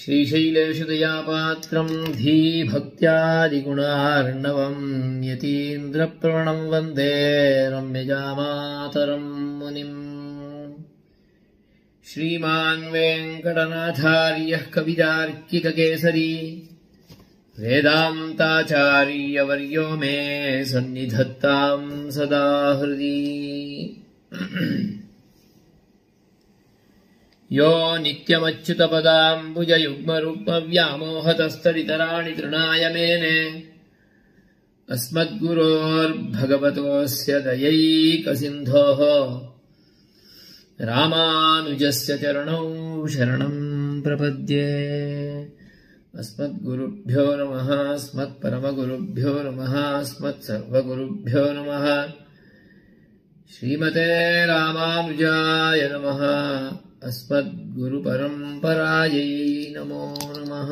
श्रीशैलेशदयापात्रम् धीभक्त्यादिगुणार्णवम् यतीन्द्रप्रवणम् वन्दे रम्यजामातरम् मुनिम् श्रीमान् वेङ्कटनाथार्यः कवितार्किककेसरी वेदान्ताचार्यवर्यो मे सन्निधत्ताम् सदा हृदि यो नित्यमच्युतपदाम्बुजयुग्मरुग्मव्यामोहतस्तरितराणि तृणाय मेने अस्मद्गुरोर्भगवतोऽस्य दयैकसिन्धोः रामानुजस्य चरणौ शरणम् प्रपद्ये अस्मद्गुरुभ्यो नमः अस्मत्परमगुरुभ्यो नमः अस्मत्सर्वगुरुभ्यो नमः श्रीमते रामानुजाय नमः अस्मद्गुरुपरम्परायै नमो नमः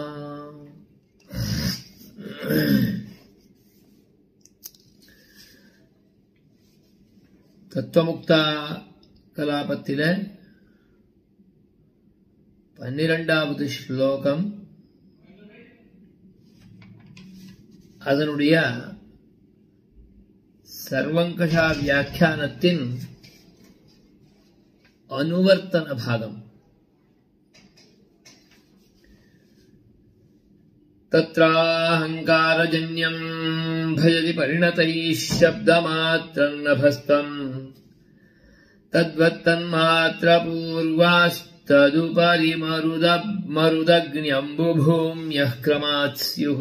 தத்துவமுக்தா கலாபத்தில பன்னிரெண்டாவது ஸ்லோகம் அதனுடைய சர்வங்கஷா வியாக்கியானத்தின் அனுவர்த்தன பாகம் तत्राहङ्कारजन्यम् भजति परिणतैः शब्दमात्रम् नभस्तम् तद्वत्तन्मात्रपूर्वास्तदुपरि मरुद मरुदग्न्यम्बुभूम्यः क्रमात् स्युः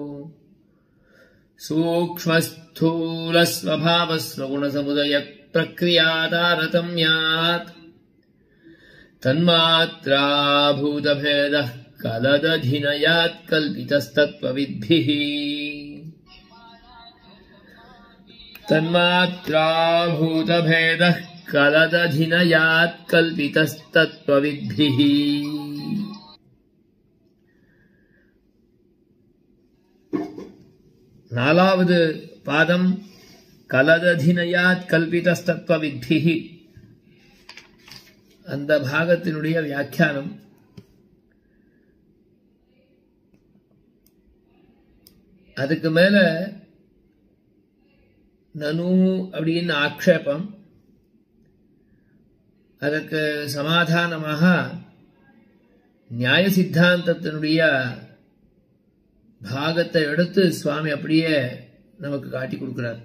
सूक्ष्मस्थूलस्वभावस्वगुणसमुदयप्रक्रियातारतम्यात् तन्मात्राभूतभेदः कलदधिनयात् कल्पितस्तत्त्वविद्भिः तन्मात्राभूतभेदः कलदधिनयात् कल्पितस्तत्त्वविद्भिः நாலாவது பாதம் கலததினயாத் கல்பிதஸ்தத்வவித்பிஹி அந்த பாகத்தினுடைய வியாக்கியானம் அதுக்கு மேல நனு அப்படின்னு ஆக்ஷேபம் அதற்கு சமாதானமாக நியாய சித்தாந்தத்தினுடைய பாகத்தை எடுத்து சுவாமி அப்படியே நமக்கு காட்டி கொடுக்கிறார்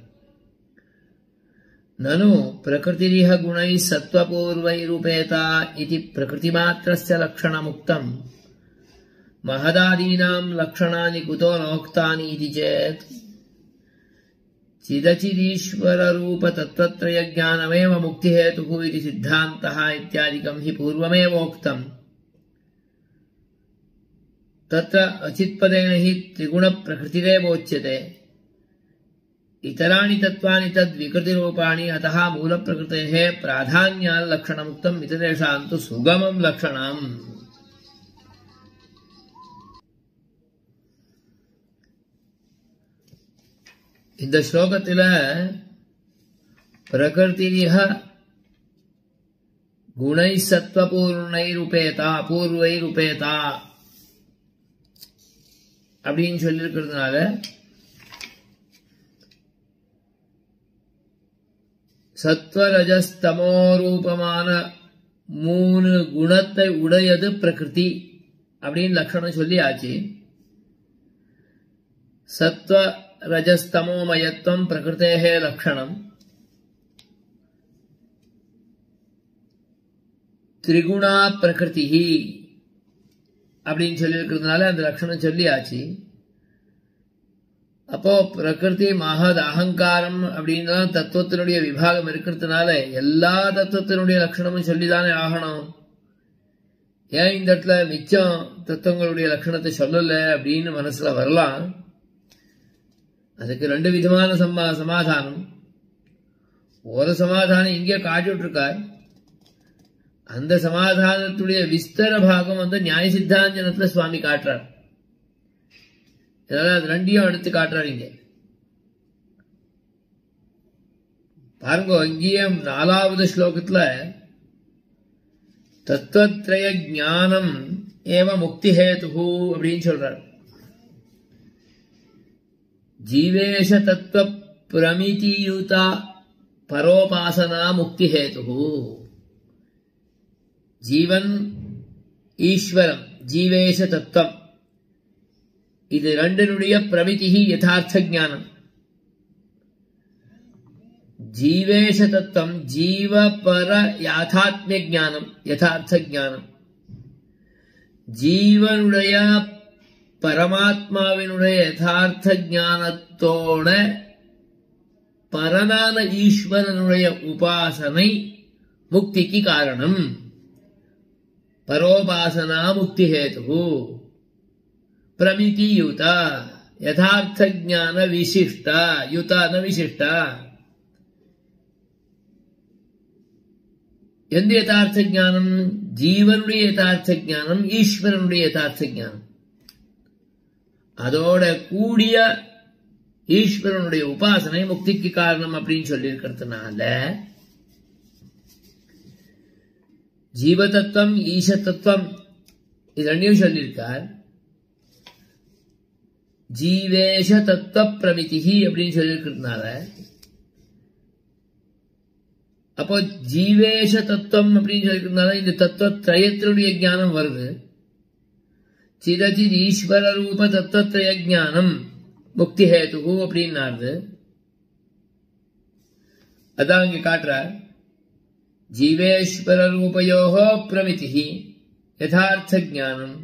நனு பிரகிருதிரிஹ குணை சத்வபூர்வைருபேதா இது பிரகிருதிமாத்திரஸ்ய லக்ஷணமுக்தம் महदादीनाम् लक्षणानि कुतो नोक्तानि इति चेत् चिदचिदीश्वररूपतत्त्वत्रयज्ञानमेव मुक्तिहेतुः इति सिद्धान्तः इत्यादिकम् हि पूर्वमेवोक्तम् तत्र अचित्पदेन हि त्रिगुणप्रकृतिरेवोच्यते इतराणि तत्त्वानि तद्विकृतिरूपाणि अतः मूलप्रकृतेः प्राधान्याल्लक्षणमुक्तम् इतरेषाम् तु सुगमम् लक्षणम् இந்த ஸ்லோகத்தில் பிரகிருதிரிஹ குணை சத்வபூர்ணைருபேதா பூர்வைருபேதா அப்படின்னு சொல்லியிருக்கிறதுனால சத்வரஜஸ்தமோ ரூபமான மூணு குணத்தை உடையது பிரகிருதி அப்படின்னு லட்சணம் சொல்லி ஆச்சு சத்வ ரஜஸ்தமோமயத்துவம் பிரகிருத்தேகே லக்ஷணம் திரிகுணா பிரகிருதி அப்படின்னு சொல்லியிருக்கிறதுனால அந்த லட்சணம் சொல்லியாச்சு அப்போ பிரகிருதி மகத் அகங்காரம் அப்படின்னு தத்துவத்தினுடைய விபாகம் இருக்கிறதுனால எல்லா தத்துவத்தினுடைய லட்சணமும் சொல்லிதானே ஆகணும் ஏன் இந்த இடத்துல மிச்சம் தத்துவங்களுடைய லட்சணத்தை சொல்லல அப்படின்னு மனசுல வரலாம் அதுக்கு ரெண்டு விதமான சமா சமாதானம் ஒரு சமாதானம் இங்கே காட்டிட்டு இருக்கார் அந்த சமாதானத்துடைய விஸ்தர பாகம் வந்து நியாய சித்தாந்தனத்துல சுவாமி காட்டுறார் இதனால அது ரெண்டையும் எடுத்து காட்டுறாரு இங்க பாருங்க இங்கேயே நாலாவது ஸ்லோகத்துல தத்துவத்ரய ஞானம் ஏவ முக்தி ஹேது அப்படின்னு சொல்றார் ஜீவேஷ தத்துவ பிரமிதியுதா பரோபாசனா முக்தி ஹேது ஜீவன் ஈஸ்வரம் ஜீவேஷ தத்துவம் இது ரெண்டினுடைய பிரமிதி யதார்த்த ஞானம் ஜீவேஷ தத்துவம் ஜீவபர யாதாத்மிய ஞானம் யதார்த்த ஞானம் ஜீவனுடைய பரமாத்மாவினுடைய யதார்த்த ஞானத்தோட பரதான ஈஸ்வரனுடைய உபாசனை முக்திக்கு காரணம் பரோபாசனா முக்தி ஹேது பிரமிதியுத யதார்த்த ஞான விசிஷ்ட யுத ந விசிஷ்ட எந்த யதார்த்த ஞானம் ஜீவனுடைய யதார்த்த ஞானம் ஈஸ்வரனுடைய யதார்த்த ஞானம் அதோட கூடிய ஈஸ்வரனுடைய உபாசனை முக்திக்கு காரணம் அப்படின்னு சொல்லியிருக்கிறதுனால ஜீவ தத்துவம் ஈச தத்துவம் இது ரெண்டையும் சொல்லியிருக்கார் ஜீவேஷ தத்துவ பிரமிதிகி அப்படின்னு சொல்லியிருக்கிறதுனால அப்போ ஜீவேஷ தத்துவம் அப்படின்னு சொல்லியிருக்கிறதுனால இந்த தத்துவ திரயத்தினுடைய ஞானம் வருது சிதச்சித் ஈஸ்வர ரூப தத்துவத்திரய ஞானம் முக்தி ஹேது அப்படின்னாரு அதான் இங்க காட்டுறார் ஜீவேஸ்வர ரூபயோகோ பிரமிதி யதார்த்த ஞானம்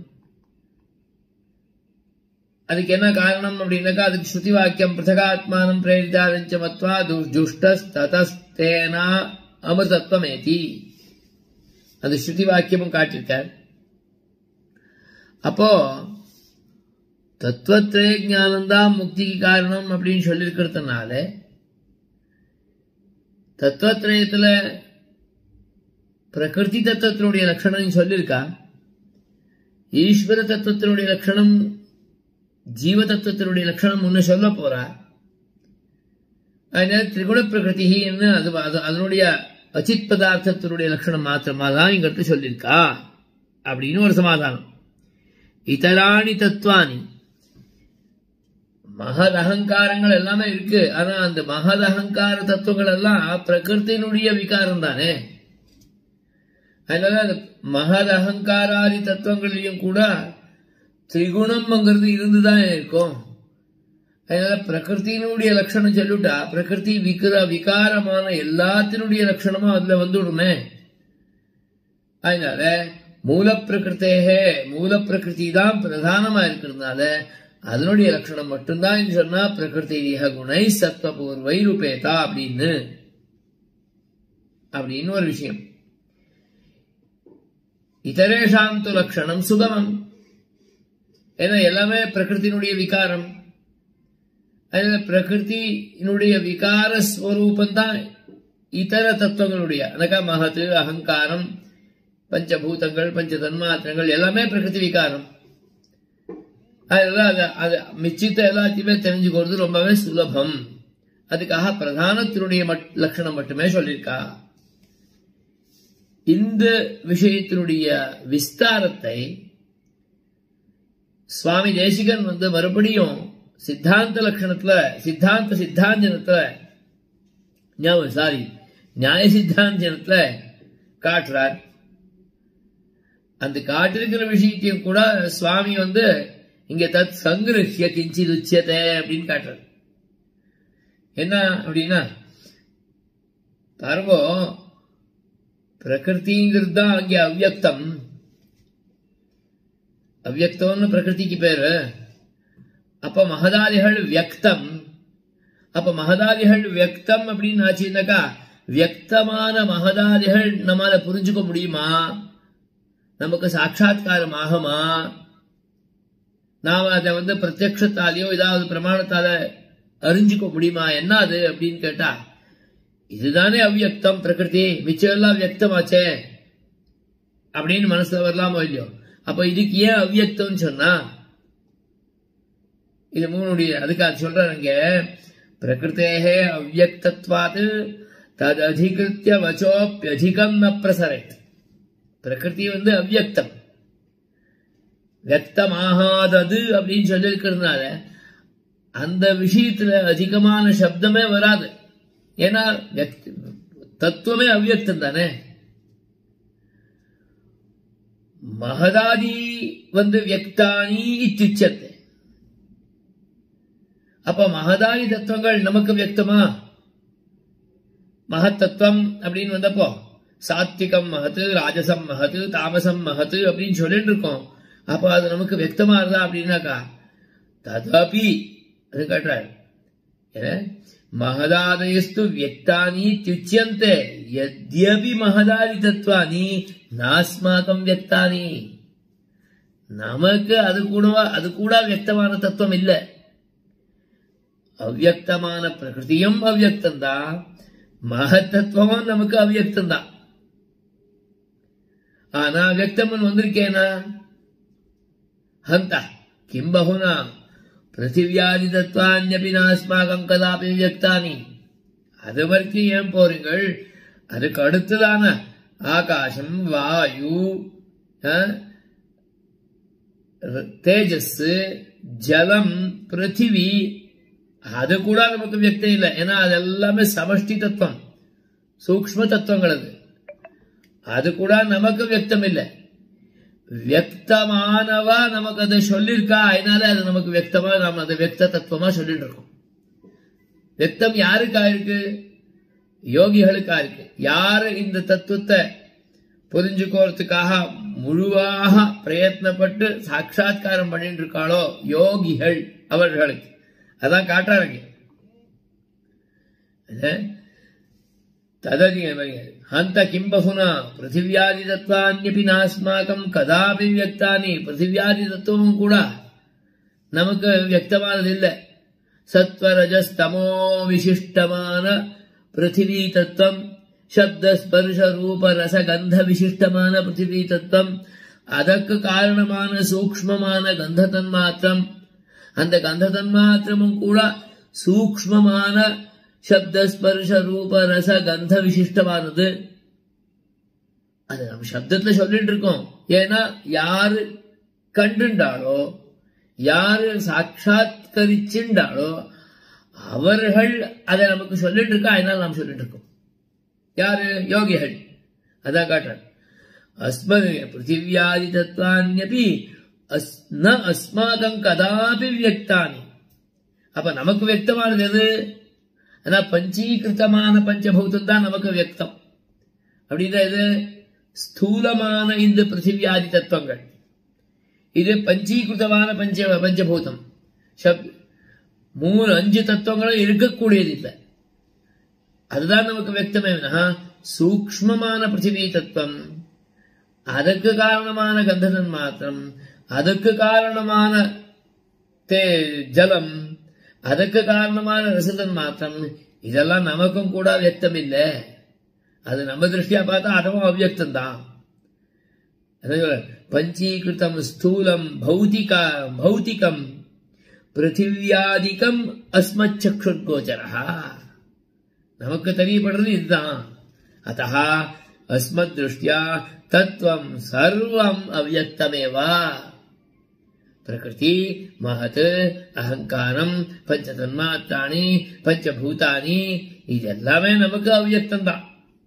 அதுக்கு என்ன காரணம் அப்படின்னாக்கா அதுக்கு ஸ்ருதி வாக்கியம் பிருத்தகாத்மானம் பிரேரிதாரஞ்ச மத்வா துஷ்டஸ்ததஸ்தேனா அமிர்தத்வமேதி அந்த ஸ்ருதி வாக்கியமும் காட்டியிருக்கார் அப்போ தத்துவத்திரய ஞானம் தான் முக்திக்கு காரணம் அப்படின்னு சொல்லியிருக்கிறதுனால தத்துவத்திரயத்துல பிரகிருதி தத்துவத்தினுடைய லட்சணம் சொல்லியிருக்கா ஈஸ்வர தத்துவத்தினுடைய லட்சணம் ஜீவ தத்துவத்தினுடைய லட்சணம் முன்ன சொல்ல போறா அதனால திரிகுண பிரகிருதின்னு அது அது- அதனுடைய அச்சித் பதார்த்தத்தினுடைய லட்சணம் மாத்திரமா தான் இங்கிறது சொல்லியிருக்கா அப்படின்னு ஒரு சமாதானம் இதராணி தத்துவானி மகத் அகங்காரங்கள் எல்லாமே இருக்கு ஆனா அந்த மகத் அகங்கார தத்துவங்கள் எல்லாம் பிரகிருத்தினுடைய விகாரம் தானே அதனால அந்த மகத் அகங்காராதி தத்துவங்களையும் கூட திரிகுணம்ங்கிறது இருந்துதான் இருக்கும் அதனால பிரகிருத்தினுடைய லட்சணம் சொல்லிட்டா பிரகிருதி விக்கிர விகாரமான எல்லாத்தினுடைய லட்சணமும் அதுல வந்துடுமே அதனால மூல பிரகிருத்தேகே மூல பிரகிருதி தான் பிரதானமா இருக்கிறதுனால அதனுடைய லட்சணம் மட்டும்தான் இங்க சொன்னா பிரகிருதி குணை சத்வபூர்வை ரூபேதா அப்படின்னு அப்படின்னு ஒரு விஷயம் இதரேஷாம் து லட்சணம் சுகமம் ஏன்னா எல்லாமே பிரகிருத்தினுடைய விகாரம் அதனால பிரகிருத்தினுடைய விகார ஸ்வரூபம் தான் இதர தத்துவங்களுடைய அதக்கா மகத்து அகங்காரம் பஞ்சபூதங்கள் பஞ்ச தன்மாத்திரங்கள் எல்லாமே பிரகிருதி விகாரம் அதனால அது அது மிச்சித்த எல்லாத்தையுமே தெரிஞ்சுக்கிறது ரொம்பவே சுலபம் அதுக்காக பிரதானத்தினுடைய மட்- லட்சணம் மட்டுமே சொல்லியிருக்கா இந்த விஷயத்தினுடைய விஸ்தாரத்தை சுவாமி தேசிகன் வந்து மறுபடியும் சித்தாந்த லட்சணத்துல சித்தாந்த சித்தாந்தனத்துல ஞாபகம் சாரி நியாய சித்தாந்தனத்துல காட்டுறார் அந்த காட்டிருக்கிற விஷயத்தையும் கூட சுவாமி வந்து இங்க தத் சங்கிருஷ்ய கிஞ்சித் உச்சியத்தை அப்படின்னு காட்டுறார் என்ன அப்படின்னா பாருங்க பிரகிருதிங்கிறது தான் அங்கே அவ்யக்தம் அவ்யக்தம்னு பிரகிருதிக்கு பேரு அப்ப மகதாதிகள் வியக்தம் அப்ப மகதாதிகள் வியக்தம் அப்படின்னு ஆச்சுன்னாக்கா வியக்தமான மகதாதிகள் நம்மால புரிஞ்சுக்க முடியுமா நமக்கு சாட்சா்காரம் ஆகுமா நாம அதை வந்து பிரத்யக்ஷத்தாலேயோ ஏதாவது பிரமாணத்தால அறிஞ்சுக்க முடியுமா என்ன அது அப்படின்னு கேட்டா இதுதானே அவ்யக்தம் பிரகிருதி மிச்சம் எல்லாம் வியக்தமாச்சே அப்படின்னு மனசுல வரலாமோ இல்லையோ அப்ப இதுக்கு ஏன் அவ்யக்தம்னு சொன்னா இது மூணுடைய அதுக்கு அது சொல்றாங்க பிரகிருத்தேகே அவ்யக்தத்வாத் தத் அதிகிருத்திய வச்சோப்பியதிகம் ந பிரசரேத் பிரகிருதி வந்து அவ்யக்தம் வியக்தமாகாதது அப்படின்னு சொல்லியிருக்கிறதுனால அந்த விஷயத்துல அதிகமான சப்தமே வராது ஏன்னா வியக்த- தத்துவமே அவ்வியக்தம் தானே மகதாதி வந்து வியக்தானி இத்தியுச்சத்தை அப்ப மகதாதி தத்துவங்கள் நமக்கு வியக்தமா மகத்தத்துவம் அப்படின்னு வந்தப்போ சாத்விகம் மகத்து ராஜசம் மகத்து தாமசம் மகத்து அப்படின்னு சொல்லிட்டு இருக்கோம் அப்ப அது நமக்கு வியக்தமா இருந்தா அப்படின்னாக்கா ததபி அது கேட்டாள் மகதாதயஸ்து வியக்தானி தியுச்சியந்தே யத்யபி மகதாதி தத்துவானி நாஸ்மாக்கம் வியக்தானி நமக்கு அது கூட அது கூட வியக்தமான தத்துவம் இல்லை அவ்வியக்தமான பிரகிருதியும் அவ்வியக்தம் தான் மகத்தத்துவமும் நமக்கு அவ்வியக்தம் தான் ஆனா வியக்தமன் வந்திருக்கேனா ஹந்த கிம் பகுனா பிருத்திவியாதி தத்துவான்யபி நாஸ்மாகம் கதாபி வியக்தானி அது வரைக்கும் ஏன் போறீங்கள் அதுக்கு அடுத்ததான ஆகாசம் வாயு அஹ், தேஜஸ் ஜலம் பிருத்திவி அது கூட நமக்கு வியக்தம் இல்லை ஏன்னா அது எல்லாமே சமஷ்டி தத்துவம் சூக்ஷ்ம தத்துவங்கள் அது அது கூட நமக்கு வியக்தம் இல்லை வியக்தமானவா நமக்கு அதை சொல்லியிருக்கா அதனால அது நமக்கு வியக்தமா நாம அதை வியக்த தத்துவமா சொல்லிட்டு இருக்கோம் வியக்தம் யாருக்கா இருக்கு யோகிகளுக்கா இருக்கு யாரு இந்த தத்துவத்தை புரிஞ்சுக்கோறதுக்காக முழுவாக பிரயத்னப்பட்டு சாட்சா்காரம் பண்ணிட்டு இருக்காளோ யோகிகள் அவர்களுக்கு அதான் காட்டுறாங்க தததி ஹந்த கிம் பகுனா பிருத்திவியாதி தத்வான்யபி நாஸ்மாக்கம் கதாபி வியக்தானி பிருத்திவியாதி தத்துவமும் கூட நமக்கு வியக்தமானதில்லை சத்வரஜஸ்தமோ விசிஷ்டமான பிருத்திவி தத்துவம் சப்த ஸ்பர்ஷ ரூப ரச கந்த விசிஷ்டமான பிருத்திவி தத்துவம் அதற்கு காரணமான சூக்ஷ்மமான கந்த தன்மாத்திரம் அந்த கந்த தன்மாத்திரமும் கூட சூக்ஷ்மமான சப்த ஸ்பர்ஷ ரூப ரச கந்த விசிஷ்டமானது அது நம்ம சப்தத்துல சொல்லிட்டு இருக்கோம் ஏன்னா யாரு கண்டுண்டாளோ யாரு சாட்சாத்கரிச்சுண்டாளோ அவர்கள் அதை நமக்கு சொல்லிட்டு இருக்கா அதனால நாம் சொல்லிட்டு இருக்கோம் யாரு யோகிகள் அதான் காட்டுறாங்க அஸ்மத் பிருத்திவியாதி தத்வான்யபி அஸ் ந அஸ்மாகம் கதாபி வியக்தானி அப்ப நமக்கு வியக்தமானது எது ஆனா பஞ்சீகிருத்தமான பஞ்சபூதம் தான் நமக்கு வியக்தம் அப்படின்னா இது ஸ்தூலமான இந்த பிருத்திவியாதி தத்துவங்கள் இது பஞ்சீகிருத்தமான பஞ்ச பஞ்சபூதம் சப் மூணு அஞ்சு தத்துவங்களும் இருக்கக்கூடியது இல்லை அதுதான் நமக்கு வியக்தமே வினா சூக்ஷ்மமான பிருத்திவி தத்துவம் அதற்கு காரணமான கந்ததன் மாத்திரம் அதற்கு காரணமான தே ஜலம் அதற்கு காரணமான ரசதன் மாத்திரம் இதெல்லாம் நமக்கும் கூட வியக்தம் இல்லை அது நம்ம திருஷ்டியா பார்த்தா அதுவும் அவ்வியக்தம் தான் பஞ்சீகிருத்தம் ஸ்தூலம் பௌதிக பௌதிகம் பிருத்திவியாதிகம் அஸ்மச்சக்ஷுர்கோச்சரா நமக்கு தெரியப்படுறது இதுதான் அத்தா அஸ்மத் திருஷ்டியா தத்துவம் சர்வம் அவ்யக்தமேவா பிரகிருதி மகத் அகங்காரம் பஞ்ச தன்மாத்தானி பஞ்சபூதானி இது எல்லாமே நமக்கு அவ்யக்தம் தான்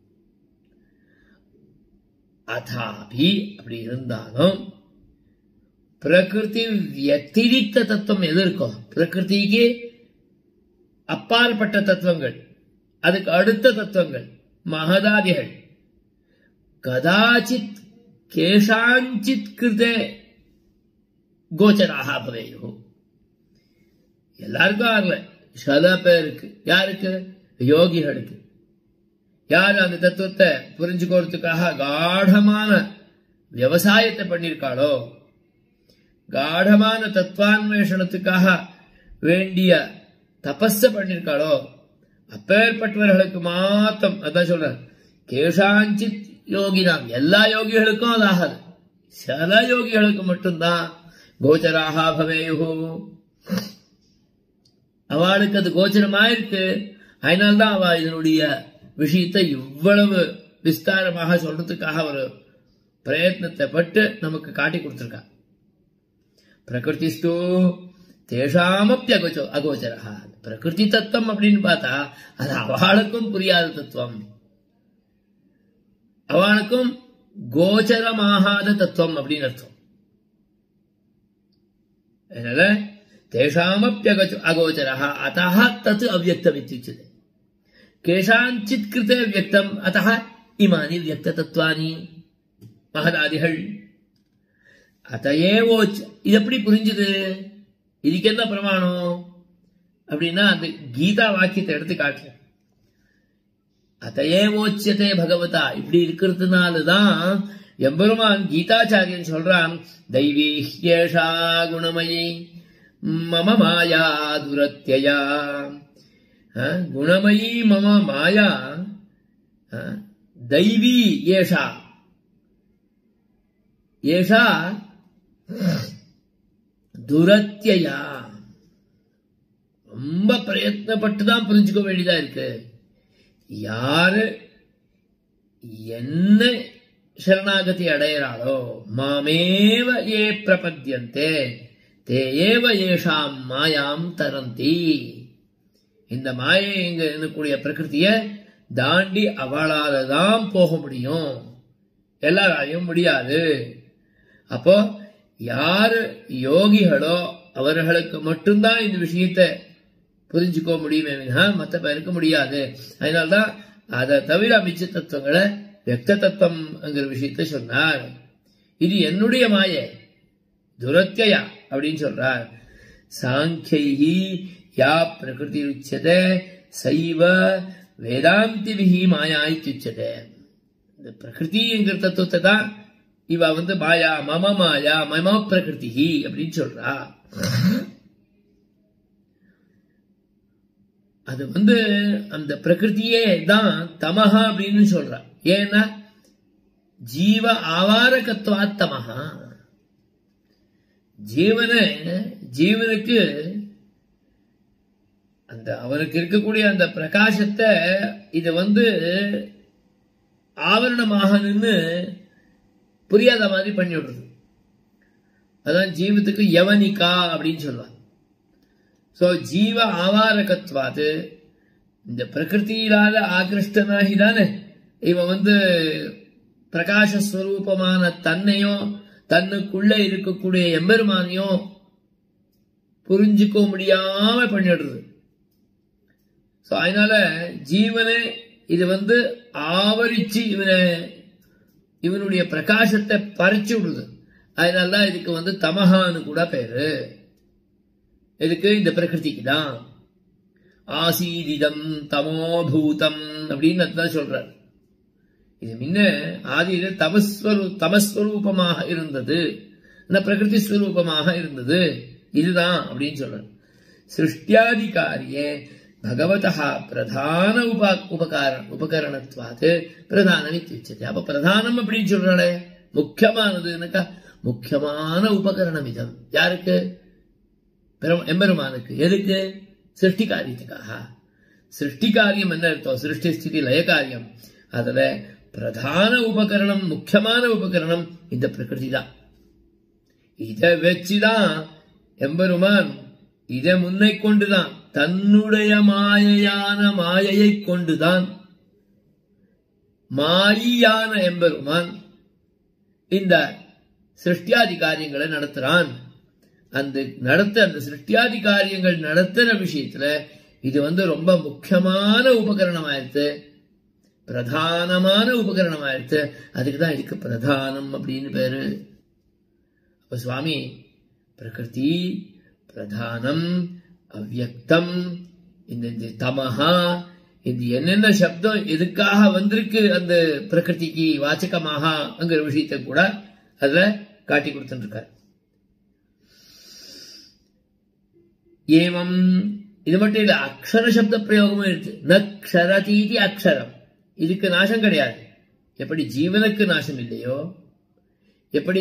அதாபி அப்படி இருந்தாலும் பிரகிருதி வத்திரிக்த தத்துவம் எது இருக்கும் பிரகிருதிக்கு அப்பாற்பட்ட தத்துவங்கள் அதுக்கு அடுத்த தத்துவங்கள் மகதாதிகள் கதாச்சித் கேஷாஞ்சித் கிருதே கோச்சராக பவேயோ எல்லாருக்கும் ஆகல சில பேருக்கு யாருக்கு யோகிகளுக்கு யார் அந்த தத்துவத்தை புரிஞ்சுக்கிறதுக்காக காடமான விவசாயத்தை பண்ணியிருக்காளோ காடமான தத்துவான்வேஷணத்துக்காக வேண்டிய தபஸ பண்ணியிருக்காளோ அப்பேற்பட்டவர்களுக்கு மாத்தம் அதான் சொல்றேன் கேஷாஞ்சித் யோகினாம் எல்லா யோகிகளுக்கும் அது ஆகாது சில யோகிகளுக்கு மட்டும்தான் கோச்சராக பவேயு அவளுக்கு அது கோச்சரமாயிருக்கு அதனால்தான் அவ இதனுடைய விஷயத்தை இவ்வளவு விஸ்தாரமாக சொல்றதுக்காக ஒரு பிரயத்னத்தை பட்டு நமக்கு காட்டி கொடுத்திருக்கா பிரகிருதிஸ்து தேஷாமப்பியகோச்சோ அகோச்சரா பிரகிருதி தத்துவம் அப்படின்னு பார்த்தா அது அவளுக்கும் புரியாத தத்துவம் அவனுக்கும் கோச்சரமாகாத தத்துவம் அப்படின்னு அர்த்தம் அதனால தேஷாமப்பியகோச்ச அகோச்சரா அத்தः தத் அவ்யக்தம் இத்தியுச்சதே கேஷாஞ்சித் கிருதே வியக்தம் அத்தः இமானி வியக்ததத்வானி மகதாதிகள் அதையேவோச் இது எப்படி புரிஞ்சுது இதுக்கு என்ன பிரமாணம் அப்படின்னா அந்த கீதா வாக்கியத்தை எடுத்து காட்டுறேன் அதையேவோச்சியதே பகவதா இப்படி இருக்கிறதுனாலதான் எம்பெருமான் கீதாச்சாரியன் சொல்றான் தெய்வீஹ்யேஷா குணமயி மம மாயா துரத்தியா அஹ், குணமயி மம மாயா அஹ், தைவி ஏஷா ஏஷா துரத்தியா ரொம்ப பிரயத்னப்பட்டு தான் புரிஞ்சுக்க வேண்டியதா இருக்கு யாரு என்ன சரணாகதி அடையிறாளோ மாமேவ ஏ பிரபத்தியந்தே தே ஏவ ஏஷாம் மாயாம் தரந்தி இந்த மாயை இங்க இருக்கக்கூடிய பிரகிருதிய தாண்டி அவளால தான் போக முடியும் எல்லாராலையும் முடியாது அப்போ யாரு யோகிகளோ அவர்களுக்கு மட்டும்தான் இந்த விஷயத்தை புரிஞ்சுக்க முடியுமே வினா மற்ற பேருக்கு முடியாது அதனால்தான் அதை தவிர மிச்ச தத்துவங்களை வெக்த தத்துவம்ங்கிற விஷயத்தை சொன்னார் இது என்னுடைய மாயை துரத்தியா அப்படின்னு சொல்றார் சாங்கியை யா பிரகிருதி உச்சதே சைவ வேதாந்திபிகி மாயா இத்தியுச்சதே இந்த பிரகிருதிங்கிற தத்துவத்தை தான் இவ வந்து மாயா மம மாயா மம பிரகிருதி அப்படின்னு சொல்றா அது வந்து அந்த பிரகிருதியே தான் தமஹா அப்படின்னு சொல்றா ஏன்னா ஜீவ ஆவாரகத்வா தமஹா ஜீவன ஜீவனுக்கு அந்த அவனுக்கு இருக்கக்கூடிய அந்த பிரகாசத்தை இது வந்து ஆவரணமாக நின்று புரியாத மாதிரி பண்ணி விடுறது அதான் ஜீவத்துக்கு யவனிகா அப்படின்னு சொல்லுவாங்க சோ ஜீவ ஆவாரகத்வாது இந்த பிரகிருத்தியிலால ஆகிருஷ்டனாகி தானே இவன் வந்து பிரகாசஸ்வரூபமான தன்னையும் தன்னுக்குள்ள இருக்கக்கூடிய எம்பெருமானையும் புரிஞ்சுக்க முடியாம பண்ணிடுறது சோ அதனால ஜீவனை இது வந்து ஆவரிச்சு இவனை இவனுடைய பிரகாசத்தை பறிச்சு விடுது அதனாலதான் இதுக்கு வந்து தமஹான்னு கூட பேரு இதுக்கு இந்த பிரகிருதிக்கு தான் ஆசீதிதம் தமோபூதம் அப்படின்னு அதுதான் சொல்றார் இது முன்ன ஆதியில தமஸ்வரு தமஸ்வரூபமாக இருந்தது இந்த பிரகிருதி ஸ்வரூபமாக இருந்தது இதுதான் அப்படின்னு சொல்றார் சிருஷ்டியாதிகாரியே பகவதா பிரதான உப உபகார உபகரணத்வாது பிரதானம் இத்தியுச்சது அப்ப பிரதானம் அப்படின்னு சொல்றாளே முக்கியமானதுன்னாக்கா முக்கியமான உபகரணம் இதம் யாருக்கு பெரும் எம்பெருமானுக்கு எதுக்கு சிருஷ்டி காரியத்துக்காக சிருஷ்டி காரியம் என்ன அர்த்தம் சிருஷ்டி ஸ்திதி லய காரியம் அதுல பிரதான உபகரணம் முக்கியமான உபகரணம் இந்த பிரகிருதி தான் இதை வச்சுதான் எம்பெருமான் இதை முன்னை கொண்டுதான் தன்னுடைய மாயையான மாயையை கொண்டுதான் மாயியான எம்பெருமான் இந்த சிருஷ்டியாதி காரியங்களை நடத்துறான் அந்த நடத்த அந்த சிருஷ்டியாதி காரியங்கள் நடத்துற விஷயத்துல இது வந்து ரொம்ப முக்கியமான உபகரணம் ஆயிடுத்து பிரதானமான உபகரணம் ஆயிடுத்து அதுக்கு தான் இதுக்கு பிரதானம் அப்படின்னு பேரு அப்ப சுவாமி பிரகிருதி பிரதானம் அவ்யக்தம் இந்த இந்த தமஹா இந்த என்னென்ன சப்தம் எதுக்காக வந்திருக்கு அந்த பிரகிருதிக்கு வாச்சகமாக அங்கிற விஷயத்தை கூட அதுல காட்டி கொடுத்துட்டு இருக்காரு ஏவம் இது மட்டும் இல்ல அக்ஷர சப்த பிரயோகமும் இருக்கு நக்ஷரதீதி அக்ஷரம் இதுக்கு நாசம் கிடையாது எப்படி ஜீவனுக்கு நாசம் இல்லையோ எப்படி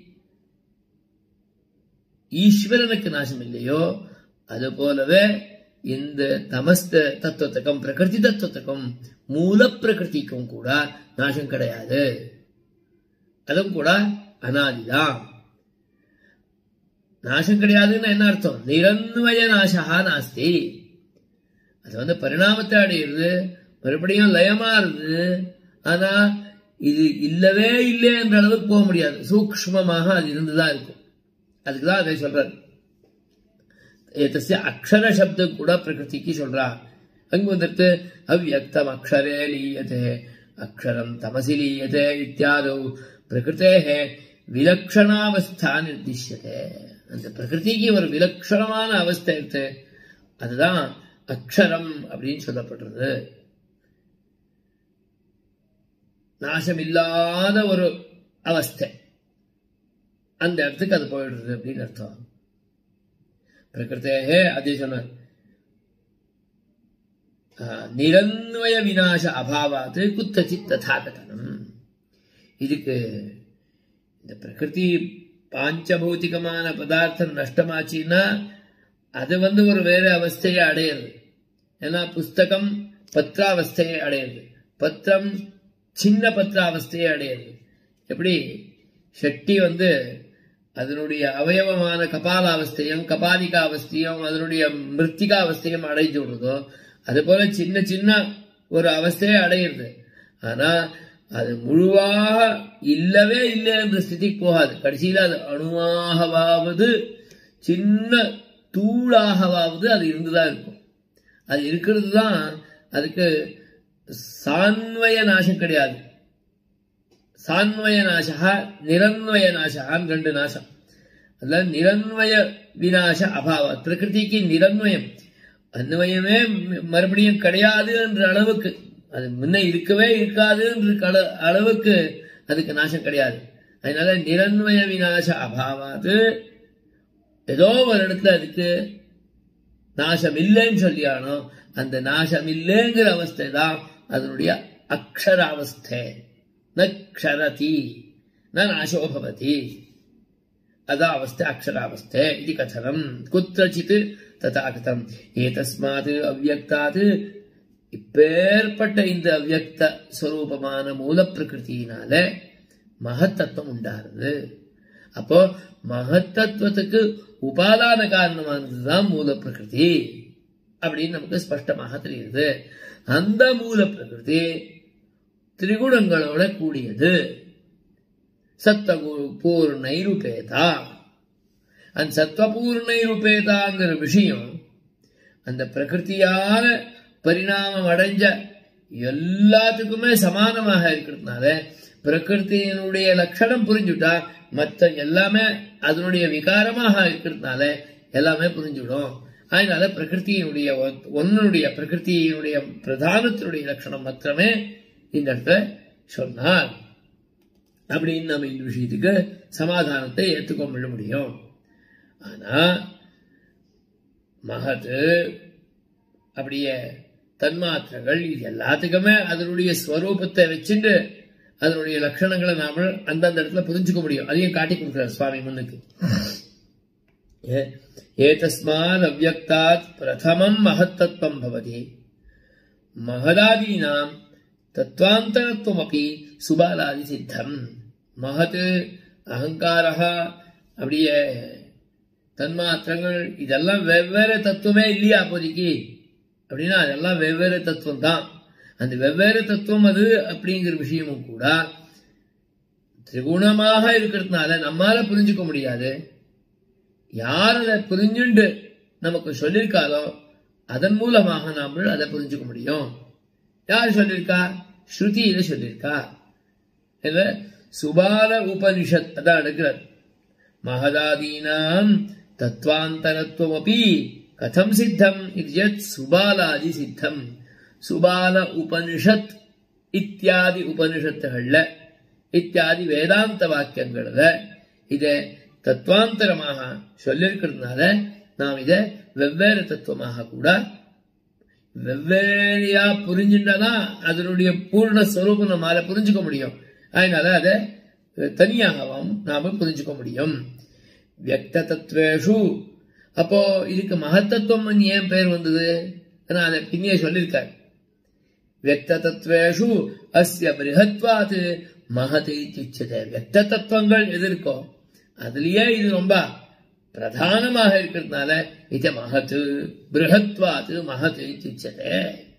ஈஸ்வரனுக்கு நாசம் இல்லையோ அது போலவே இந்த தமஸ்த தத்துவத்துக்கும் பிரகிருதி தத்துவத்துக்கும் மூல பிரகிருதிக்கும் கூட நாசம் கிடையாது அதுவும் கூட அனாதிதான் நாசம் கிடையாதுன்னு என்ன அர்த்தம் நிரன்வய நாசகா நாஸ்தி அது வந்து பரிணாமத்தை அடையிறது மறுபடியும் லயமாறுது ஆனா இது இல்லவே இல்லை என்ற அளவுக்கு போக முடியாது சூக்ஷ்மமாக அது இருந்துதான் இருக்கும் அதுக்குதான் அதை சொல்றாரு ஏதஸ்ய அக்ஷர சப்தம் கூட பிரகிருதிக்கு சொல்றா அங்கு வந்துட்டு அவ்வக்தம் அக்ஷரே லீயதே அக்ஷரம் தமசி லீயதே இத்தியாதோ பிரகிருத்தேகே விலக்ஷணாவஸ்தா நிர்திஷ்யதே அந்த பிரகிருதிக்கு ஒரு விலக்ஷணமான அவஸ்தை இருக்கு அதுதான் அக்ஷரம் அப்படின்னு சொல்லப்படுறது நாசமில்லாத ஒரு அவஸ்தை அந்த இடத்துக்கு அது போயிடுறது அப்படின்னு அர்த்தம் பிரகிருத்தேகே அதே சொன்னார் நிரன்வய விநாச அபாவாத்து குத்தச்சித் ததாகதனம் இதுக்கு இந்த பிரகிருதி பாஞ்சபௌத்திகமான பதார்த்தம் நஷ்டமாச்சுன்னா அது வந்து ஒரு வேற அவஸ்தையை அடையிறது ஏன்னா புஸ்தகம் பத்ராவஸ்தையை அடையிறது பத்திரம் சின்ன பத்ராவஸ்தையை அடையிறது எப்படி ஷட்டி வந்து அதனுடைய அவயவமான கபாலாவஸ்தையும் கபாலிகாவஸ்தையும் அதனுடைய மிருத்திகாவஸ்தையும் அடைஞ்சு விடுறதோ அது போல சின்ன சின்ன ஒரு அவஸ்தையை அடையிறது ஆனா அது முழுவாக இல்லவே இல்லை என்ற ஸ்திதிக்கு போகாது கடைசியில் அது அணுவாகவாவது சின்ன தூளாகவாவது அது இருந்துதான் இருக்கும் அது இருக்கிறது தான் அதுக்கு சான்வய நாசம் கிடையாது சான்வய நாசா நிரன்வய நாசான்னு ரெண்டு நாசம் அதுல நிரன்வய விநாச அபாவ பிரகிருதிக்கு நிரன்வயம் அன்வயமே மறுபடியும் கிடையாது என்ற அளவுக்கு அது முன்ன இருக்கவே இருக்காது என்ற அளவுக்கு அதுக்கு நாசம் கிடையாது அதனால நிரன்வய விநாச அபாவாது ஏதோ ஒரு இடத்துல அதுக்கு நாசம் இல்லைன்னு சொல்லியானோ அந்த நாசம் இல்லைங்கிற அவஸ்தை தான் அதனுடைய அக்ஷராவஸ்தை நக்ஷரதி நாசோ பவதி அதாவஸ்தை அக்ஷராவஸ்தை இது கதனம் குத்திரச்சித் ததா கதம் ஏதஸ்மாத் அவ்வக்தாத் இப்பேற்பட்ட இந்த அவ்வக்த ஸ்வரூபமான மூல பிரகிருத்தியினால மகத்தத்துவம் உண்டாருது அப்போ மகத்தத்துவத்துக்கு உபாதான காரணமானதுதான் மூல பிரகிருதி அப்படின்னு நமக்கு ஸ்பஷ்டமாக தெரியுது அந்த மூல பிரகிருதி திரிகுணங்களோட கூடியது சத்தகு பூர்ணை ரூபேதா அந்த சத்வபூர்ணை ரூபேதாங்கிற விஷயம் அந்த பிரகிருத்தியால பரிணாமம் அடைஞ்ச எல்லாத்துக்குமே சமானமாக இருக்கிறதுனால பிரகிருத்தியினுடைய லட்சணம் புரிஞ்சுட்டா மற்ற எல்லாமே அதனுடைய விகாரமாக இருக்கிறதுனால எல்லாமே புரிஞ்சுடும் அதனால பிரகிருத்தியினுடைய ஒன்னுடைய பிரகிருத்தியினுடைய பிரதானத்தினுடைய லட்சணம் மாத்திரமே இந்த இடத்துல சொன்னார் அப்படின்னு நம்ம இந்த விஷயத்துக்கு சமாதானத்தை ஏற்றுக்கொள்ள முடியும் ஆனா மகது அப்படியே தன்மாத்திரங்கள் இது எல்லாத்துக்குமே அதனுடைய ஸ்வரூபத்தை வச்சுட்டு அதனுடைய லட்சணங்களை நாம அந்தந்த இடத்துல புரிஞ்சுக்க முடியும் அதையும் காட்டி கொடுக்கிறார் சுவாமி முன்னுக்கு ஏதஸ்மாத் அவ்வக்தாத் பிரதமம் மகத்தத்துவம் பவதி மகதாதீனாம் தத்வாந்தரத்துவம் அப்படி சுபாலாதி சித்தம் மகத் அகங்காரா அப்படியே தன்மாத்திரங்கள் இதெல்லாம் வெவ்வேறு தத்துவமே இல்லையா அப்போதைக்கு அப்படின்னா அதெல்லாம் வெவ்வேறு தத்துவம் தான் அந்த வெவ்வேறு தத்துவம் அது அப்படிங்கிற விஷயமும் கூட திரிகுணமாக இருக்கிறதுனால நம்மால புரிஞ்சுக்க முடியாது யார் அதை புரிஞ்சுண்டு நமக்கு சொல்லியிருக்காரோ அதன் மூலமாக நாம அதை புரிஞ்சுக்க முடியும் யார் சொல்லியிருக்கா ஸ்ருதியில சொல்லியிருக்கா சுபால உபனிஷத் அதான் எடுக்கிறார் மகதாதீனாம் தத்வாந்தரத்துவம் அப்படி கதம் சித்தம் இது சுபாலாதி சித்தம் சுபால உபனிஷத் இத்தியாதி உபனிஷத்துகள்ல இத்தியாதி வேதாந்த வாக்கியங்கள்ல இத தத்துவாந்தரமாக சொல்லியிருக்கிறதுனால நாம் இத வெவ்வேறு தத்துவமாக கூட வெவ்வேறையா புரிஞ்சுட்டாதான் அதனுடைய பூர்ண ஸ்வரூபம் நம்மால புரிஞ்சுக்க முடியும் அதனால அதை தனியாகவும் நாம புரிஞ்சுக்க முடியும் வியக்த தத்துவேஷு அப்போ இதுக்கு மகத்தத்துவம் ஏன் பேர் வந்தது நான் அதை பின்னே சொல்லியிருக்காரு வியக்த தத்துவேஷு அஸ்ய பிருகத்வாத் மகதை திச்சதே வியக்த தத்துவங்கள் எது இருக்கோ அதுலயே இது ரொம்ப பிரதானமாக இருக்கிறதுனால இது மகத்து பிருகத்வாது மகத் இத்தியுச்சதே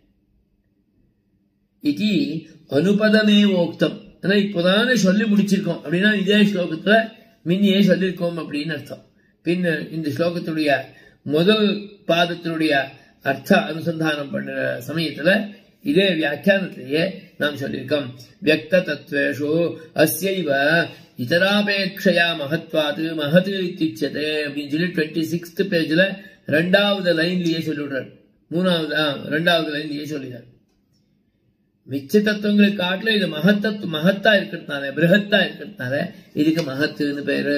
இது அனுபதமே ஓக்தம் ஆனா இப்போதானே சொல்லி முடிச்சிருக்கோம் அப்படின்னா இதே ஸ்லோகத்துல முன்னையே சொல்லியிருக்கோம் அப்படின்னு அர்த்தம் பின் இந்த ஸ்லோகத்துடைய முதல் பாதத்தினுடைய அர்த்த அனுசந்தானம் பண்ற சமயத்துல இதே வியாக்கியானத்திலேயே நாம் சொல்லியிருக்கோம் வியக்த தத்வேஷு அஸ்யைவ இதராபேட்சையா மகத்வாது மகது இத்திச்சதே அப்படின்னு சொல்லி டுவெண்ட்டி சிக்ஸ்த் பேஜ்ல ரெண்டாவது லைன்லயே சொல்லிவிடுறார் மூணாவது ஆ, ரெண்டாவது லைன்லயே சொல்லிடுறார் மிச்ச தத்துவங்களை காட்டிலும் இது மகத்தத்து மகத்தா இருக்கிறதுனால பிருகத்தா இருக்கிறதுனால இதுக்கு மகத்துன்னு பேரு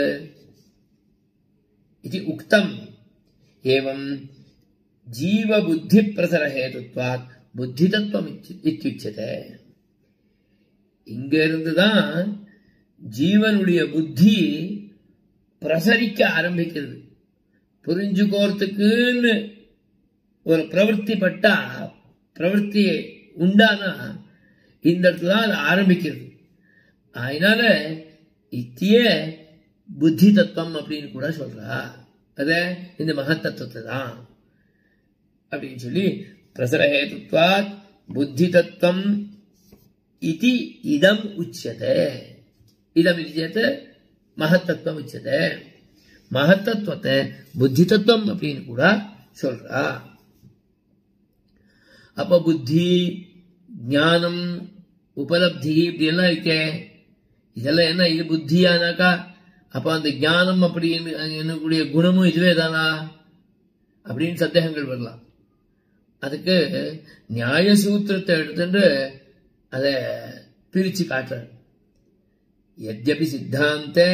இது உக்தம் ஏவம் ஜீவ புத்தி பிரசர ஹேதுத்வாத் புத்தி தத்துவம் இத்தி- இத்தியுச்சதே இங்க இருந்துதான் ஜீவனுடைய புத்தி பிரசரிக்க ஆரம்பிக்கிறது புரிஞ்சுக்கோறதுக்குன்னு ஒரு பிரவൃத்தி பட்டா பிரவൃத்தி உண்டானா இந்த இடத்துல தான் அது ஆரம்பிக்கிறது அதனால இத்திய புத்தி தத்துவம் அப்படின்னு கூட சொல்றா அத இந்த மகத்தத்துவத்தை தான் அப்படின்னு சொல்லி பிரசரஹேதுத்வாத் புத்தி தத்துவம் இதி இதம் உச்சியதே இதம் இது மகத்தத்துவம் உச்சதே மகத்தத்துவத்தை புத்தி தத்துவம் அப்படின்னு கூட சொல்றா அப்ப புத்தி ஞானம் உபலப்தி இப்படி எல்லாம் இருக்கே இதெல்லாம் என்ன இது புத்தியானாக்கா அப்ப அந்த ஞானம் அப்படின்னு என்னக்கூடிய குணமும் இதுவே தானா அப்படின்னு சந்தேகங்கள் வரலாம் அதுக்கு நியாய சூத்திரத்தை எடுத்துட்டு அதை பிரிச்சு காட்டுறார் यद्यपि सिद्धान्ते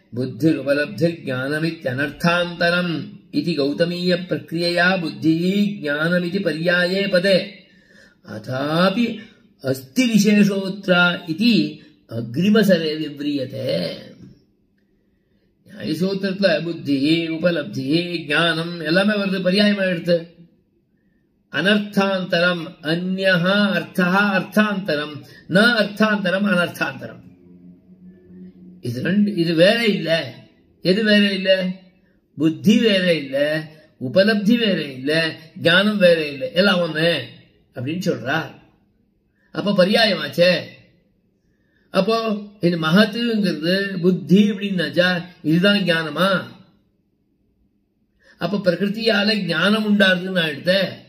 बुद्धिरुपलब्धिर्ज्ञानमित्यनर्थान्तरम् इति गौतमीयप्रक्रियया बुद्धिः ज्ञानमिति पर्याये पदे अथापि अस्ति विशेषोऽत्र इति अग्रिमसरे विव्रियते நியாயசூத்திரத்துல புத்தி உபலப்தி ஞானம் எல்லாமே வருது பரியாயமா எடுத்து அனர்த்தாந்தரம் அந்யஹா அர்த்தா அர்த்தாந்தரம் ந அர்த்தாந்தரம் அனர்த்தாந்தரம் இது ரெண்டு இது வேற இல்ல எது வேற இல்ல புத்தி வேற இல்ல உபலப்தி வேற இல்ல ஞானம் வேற இல்ல எல்லாம் ஒண்ணு அப்படின்னு சொல்றா அப்ப பரியாயமாச்சே அப்போ இது மகத்துங்கிறது புத்தி அப்படின்னாச்சா இதுதான் ஞானமா அப்ப பிரகிருதியால ஞானம் உண்டாருதுன்னு ஆயிடுத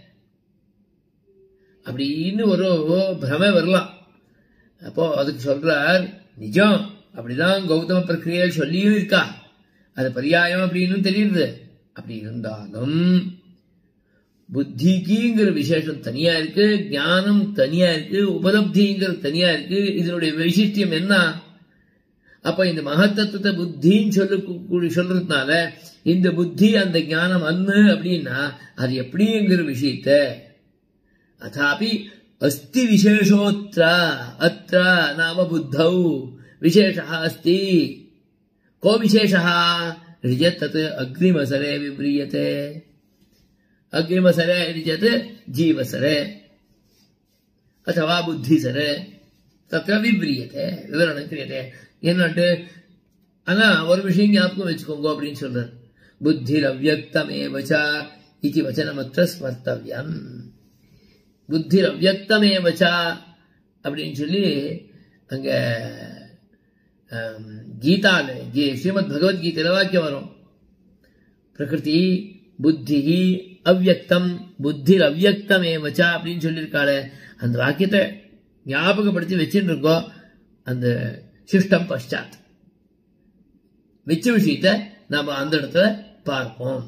அப்படின்னு ஒரு பிரமை வரலாம் அப்போ அதுக்கு சொல்றார் நிஜம் அப்படிதான் கௌதம பிரக்கிரியை சொல்லியும் இருக்கா அது பரியாயம் அப்படின்னு தெரியுது அப்படி இருந்தாலும் புத்திக்குங்கிற விசேஷம் தனியா இருக்கு ஞானம் தனியா இருக்கு உபலப்திங்கிறது தனியா இருக்கு இதனுடைய வைசிஷ்டியம் என்ன அப்ப இந்த மகத்தத்துவத்தை புத்தின்னு சொல்லு கூடி சொல்றதுனால இந்த புத்தி அந்த ஞானம் அன்னு அப்படின்னா அது எப்படிங்கிற விஷயத்த அதாபி அஸ்தி விசேஷோத்ர அத்ர நாம புத்தௌ விசேஷः अस्ति को विशेषः इति चेत् तत् अग्रिमसरे विव्रियते अग्रिमसरे इति चेत् जीवसरे अथवा बुद्धिसरे तत्र விவ்ரியத்தை விவரணம் கிரியத்தை என்னட்டு ஆனா ஒரு விஷயம் ஞாபகம் வச்சுக்கோங்க அப்படின்னு சொல்றார் புத்திர் அவ்வக்தமேவச்ச இது வச்சனமற்ற ஸ்மர்த்தவியம் புத்திர் அவ்வக்தமேவச்சா அப்படின்னு சொல்லி அங்க கீதால ஸ்ரீமத் பகவத்கீதையில வாக்கியம் வரும் பிரகிருதி புத்தி அவ்வக்தம் புத்திர் அவ்வக்தமேவச்சா அப்படின்னு சொல்லியிருக்காளே அந்த வாக்கியத்தை ஞாபகப்படுத்தி வச்சுட்டு இருக்கோம் அந்த சிஷ்டம் பஷாத் மிச்ச விஷயத்த நாம அந்த இடத்துல பார்ப்போம்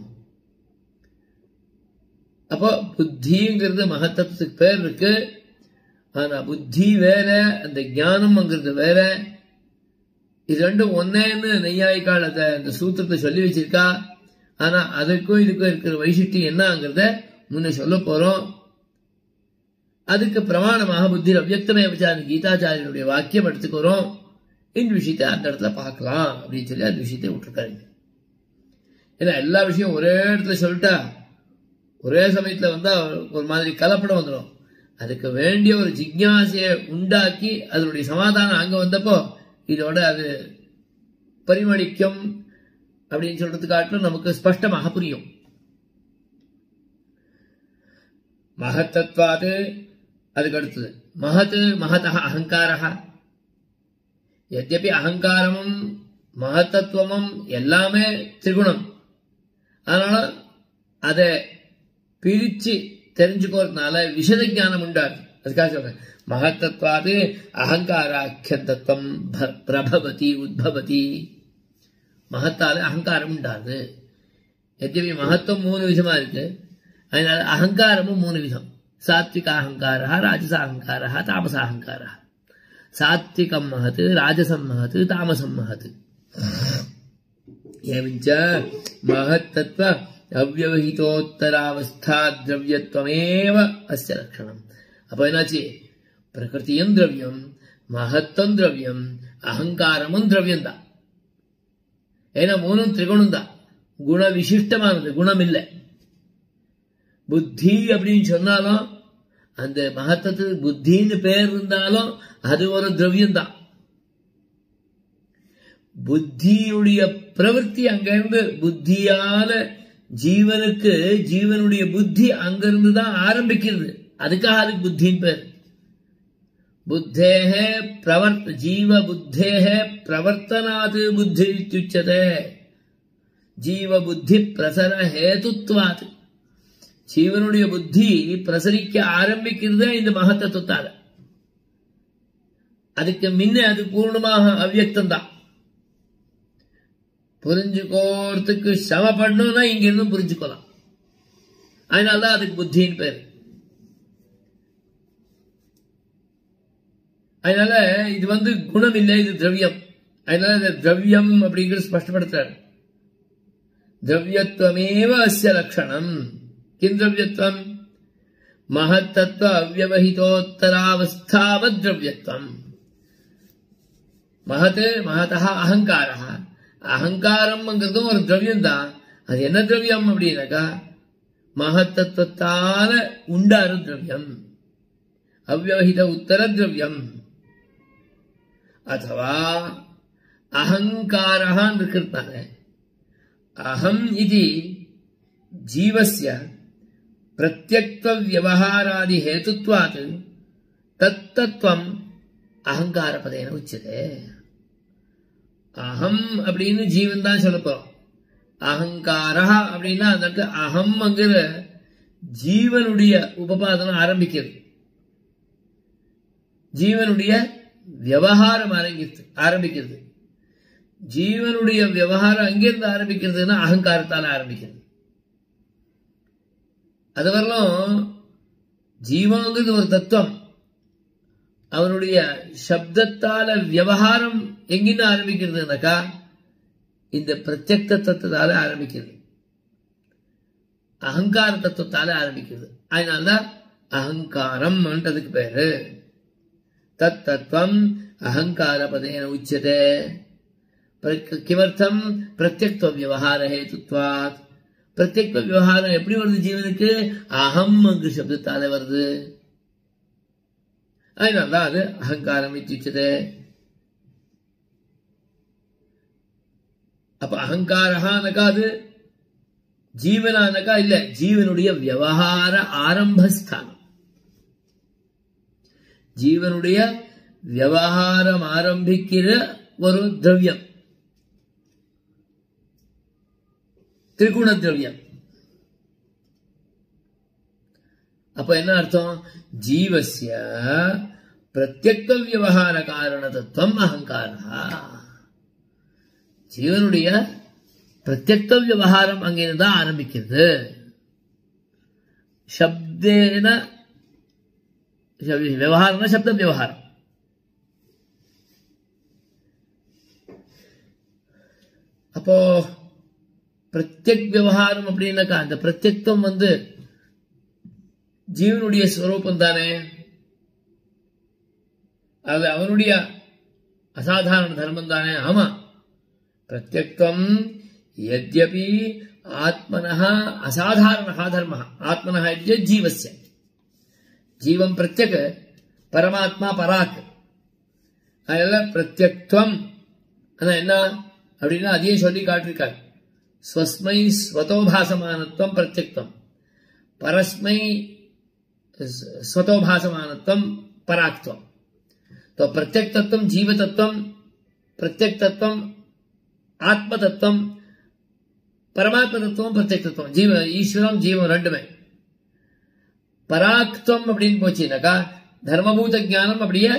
அப்போ புத்திங்கிறது மகத்தத்துவத்துக்கு பேர் இருக்கு ஆனா புத்தி வேற அந்த ஞானம்ங்கிறது வேற இது ரெண்டும் ஒன்னேன்னு நெய்யாய்க்கால் அதை அந்த சூத்திரத்தை சொல்லி வச்சிருக்கா ஆனா அதுக்கும் இதுக்கும் இருக்கிற வைசிஷ்டி என்னங்கிறத முன்ன சொல்ல போறோம் அதுக்கு பிரமாணமாக புத்தி அவ்வக்தமே வச்சாரு கீதாச்சாரியனுடைய வாக்கியம் எடுத்துக்கிறோம் இந்த விஷயத்தை அந்த இடத்துல பார்க்கலாம் அப்படின்னு சொல்லி அந்த விஷயத்தை விட்டுருக்காரு ஏன்னா எல்லா விஷயம் ஒரே இடத்துல சொல்லிட்டா ஒரே சமயத்துல வந்தா ஒரு மாதிரி கலப்படம் வந்துடும் அதுக்கு வேண்டிய ஒரு ஜிக்யாசையை உண்டாக்கி அதனுடைய சமாதானம் அங்க வந்தப்போ இதோட அது பரிமளிக்கும் அப்படின்னு சொல்றது காட்டிலும் நமக்கு ஸ்பஷ்டமாக புரியும் மகத்தத்வாது அதுக்கு அடுத்தது மகத் மகத அகங்காரா எத்யபி அகங்காரமும் மகத்தத்துவமும் எல்லாமே திரிகுணம் அதனால அதை பிரிச்சு தெரிஞ்சுக்கிறதுனால விஷத ஞானம் உண்டாது அதுக்காக சொல்றேன் மகத்தத்வாது அகங்காராக்கிய தத்துவம் பிரபவதி உத்பவதி மகத்தால அகங்காரம் உண்டாது எத்தவி மகத்துவம் மூணு விதமா இருக்கு அதனால அகங்காரமும் மூணு விதம் சாத்விக அகங்காரா ராஜச அகங்காரா தாமச அகங்காரா சாத்விகம் மகத் ராஜசம் மகத் தாமசம் மகத் एवञ्च महत्तत्व அவ்வவஹிதோத்தராவஸ்தா திரவியத்துவமேவ அஸ்ய லட்சணம் அப்போ என்னாச்சு பிரகிருதியும் திரவியம் மகத்துவம் திரவியம் அகங்காரமும் திரவியம் தான் ஏன்னா மூணும் திரிகுணம் தான் குண விசிஷ்டமானது குணம் இல்லை புத்தி அப்படின்னு சொன்னாலும் அந்த மகத்துவத்துக்கு புத்தின்னு பேர் இருந்தாலும் அது ஒரு திரவியம் தான் புத்தியுடைய பிரவൃத்தி அங்கிருந்து புத்தியால ஜீவனுக்கு ஜீவனுடைய புத்தி அங்கிருந்து தான் ஆரம்பிக்கிறது அதுக்காக அதுக்கு புத்தின்னு பேர் புத்தேக பிரவர்த்த ஜீவ புத்தேக பிரவர்த்தனாது புத்தி இத்தியுச்சதே ஜீவ புத்தி பிரசர ஹேதுத்வாது ஜீவனுடைய புத்தி பிரசரிக்க ஆரம்பிக்கிறது இந்த மகத்தத்துவத்தால அதுக்கு முன்ன அது பூர்ணமாக அவ்வியக்தம் தான் புரிஞ்சுக்கோறதுக்கு சமப்படணும்னா இங்க இருந்தும் புரிஞ்சுக்கலாம் அதனாலதான் அதுக்கு புத்தின்னு பேர் அதனால இது வந்து குணம் இல்லை இது திரவியம் அதனால இந்த திரவியம் அப்படிங்கிறது ஸ்பஷ்டப்படுத்துறாரு திரவியத்துவமேவ அஸ்ய லட்சணம் கிம் திரவியத்துவம் மகத்தத்துவ அவ்வவஹிதோத்தராவஸ்தாவத் திரவியத்துவம் மகத் மகதா அகங்காரா அகங்காரம்ங்கிறதும் ஒரு திரவியம் தான் அது என்ன திரவியம் அப்படின்னாக்கா மகத்தத்துவத்தால உண்டாரு திரவியம் அவ்வவஹித உத்தர திரவியம் அதுவா அகங்காரஹான் இருக்கிறதுனால அகம் இது ஜீவஸ்ய பிரத்யக்த வியவஹாராதி ஹேத்துவாத் தத்தத்துவம் அகங்காரபதேன உச்சதே அகம் அப்படின்னு ஜீவன் தான் சொல்ல போறோம் அகங்காரா அப்படின்னா அந்த இடத்துல அகம்ங்கிற ஜீவனுடைய உபபாதனம் ஆரம்பிக்கிறது ஜீவனுடைய விவகாரம் ஆரம்பிக்கிறது ஆரம்பிக்கிறது ஜீவனுடைய விவகாரம் அங்கிருந்து ஆரம்பிக்கிறதுனா அகங்காரத்தால ஆரம்பிக்கிறது அது வரலாம் ஜீவங்கிறது ஒரு தத்துவம் அவனுடைய சப்தத்தால விவகாரம் எங்கிருந்து ஆரம்பிக்கிறதுனாக்கா இந்த பிரத்யக்த தத்துவத்தால ஆரம்பிக்கிறது அகங்கார தத்துவத்தால ஆரம்பிக்கிறது அதனால்தான் அகங்காரம் அதுக்கு பேரு தத் தத்துவம் அகங்கார பதேன உச்சதே கிமர்த்தம் பிரத்யக்த விவகார ஹேத்துவாத் பிரத்யக்த விவகாரம் எப்படி வருது ஜீவனுக்கு அகம் அங்கு சப்தத்தால வருது அதனால்தான் அது அகங்காரம் இத்தியுச்சது அப்ப அகங்காரஹானக்கா அது ஜீவனானக்கா இல்ல ஜீவனுடைய விவகார ஆரம்பஸ்தானம் ஜீவனுடைய விவகாரம் ஆரம்பிக்கிற ஒரு திரவியம் திரிகுண திரவியம் அப்ப என்ன அர்த்தம் ஜீவசிய பிரத்யக்த விவகார காரண தத்துவம் அகங்காரா ஜீவனுடைய பிரத்யக்த விவகாரம் அங்கிருந்து தான் ஆரம்பிக்கிறது சப்தேன விவகாரம்னா சப்த விவகாரம் அப்போ பிரத்யக் விவகாரம் அப்படின்னாக்கா அந்த பிரத்யக்தம் வந்து ஜீவனுடைய ஸ்வரூபம் தானே அது அவனுடைய அசாதாரண தர்மம் தானே ஆமா பிரத்யக்தம் यद्यपि आत्मनः असाधारणः धर्मः आत्मनः इत्युक्ते जीवस्य ஜீவம் பிரத்யக் பரமாத்மா பராக் அதனால பிரத்யக்துவம் ஆனா என்ன அப்படின்னா அதையே சொல்லி காட்டிருக்காரு स्वस्मै स्वतो भासमानत्वं प्रत्यक्त्वं परस्मै स्वतो भासमानत्वं पराक्त्वं तो प्रत्यक तत्व जीव तत्व प्रत्यक तत्व ஆத்ம தத்துவம் பரமாத்ம தத்துவம் பிரத்யக் தத்துவம் ஜீவ ஈஸ்வரம் ஜீவம் ரெண்டுமே பராக்துவம் அப்படின்னு போச்சுனாக்கா தர்மபூத ஞானம் அப்படியே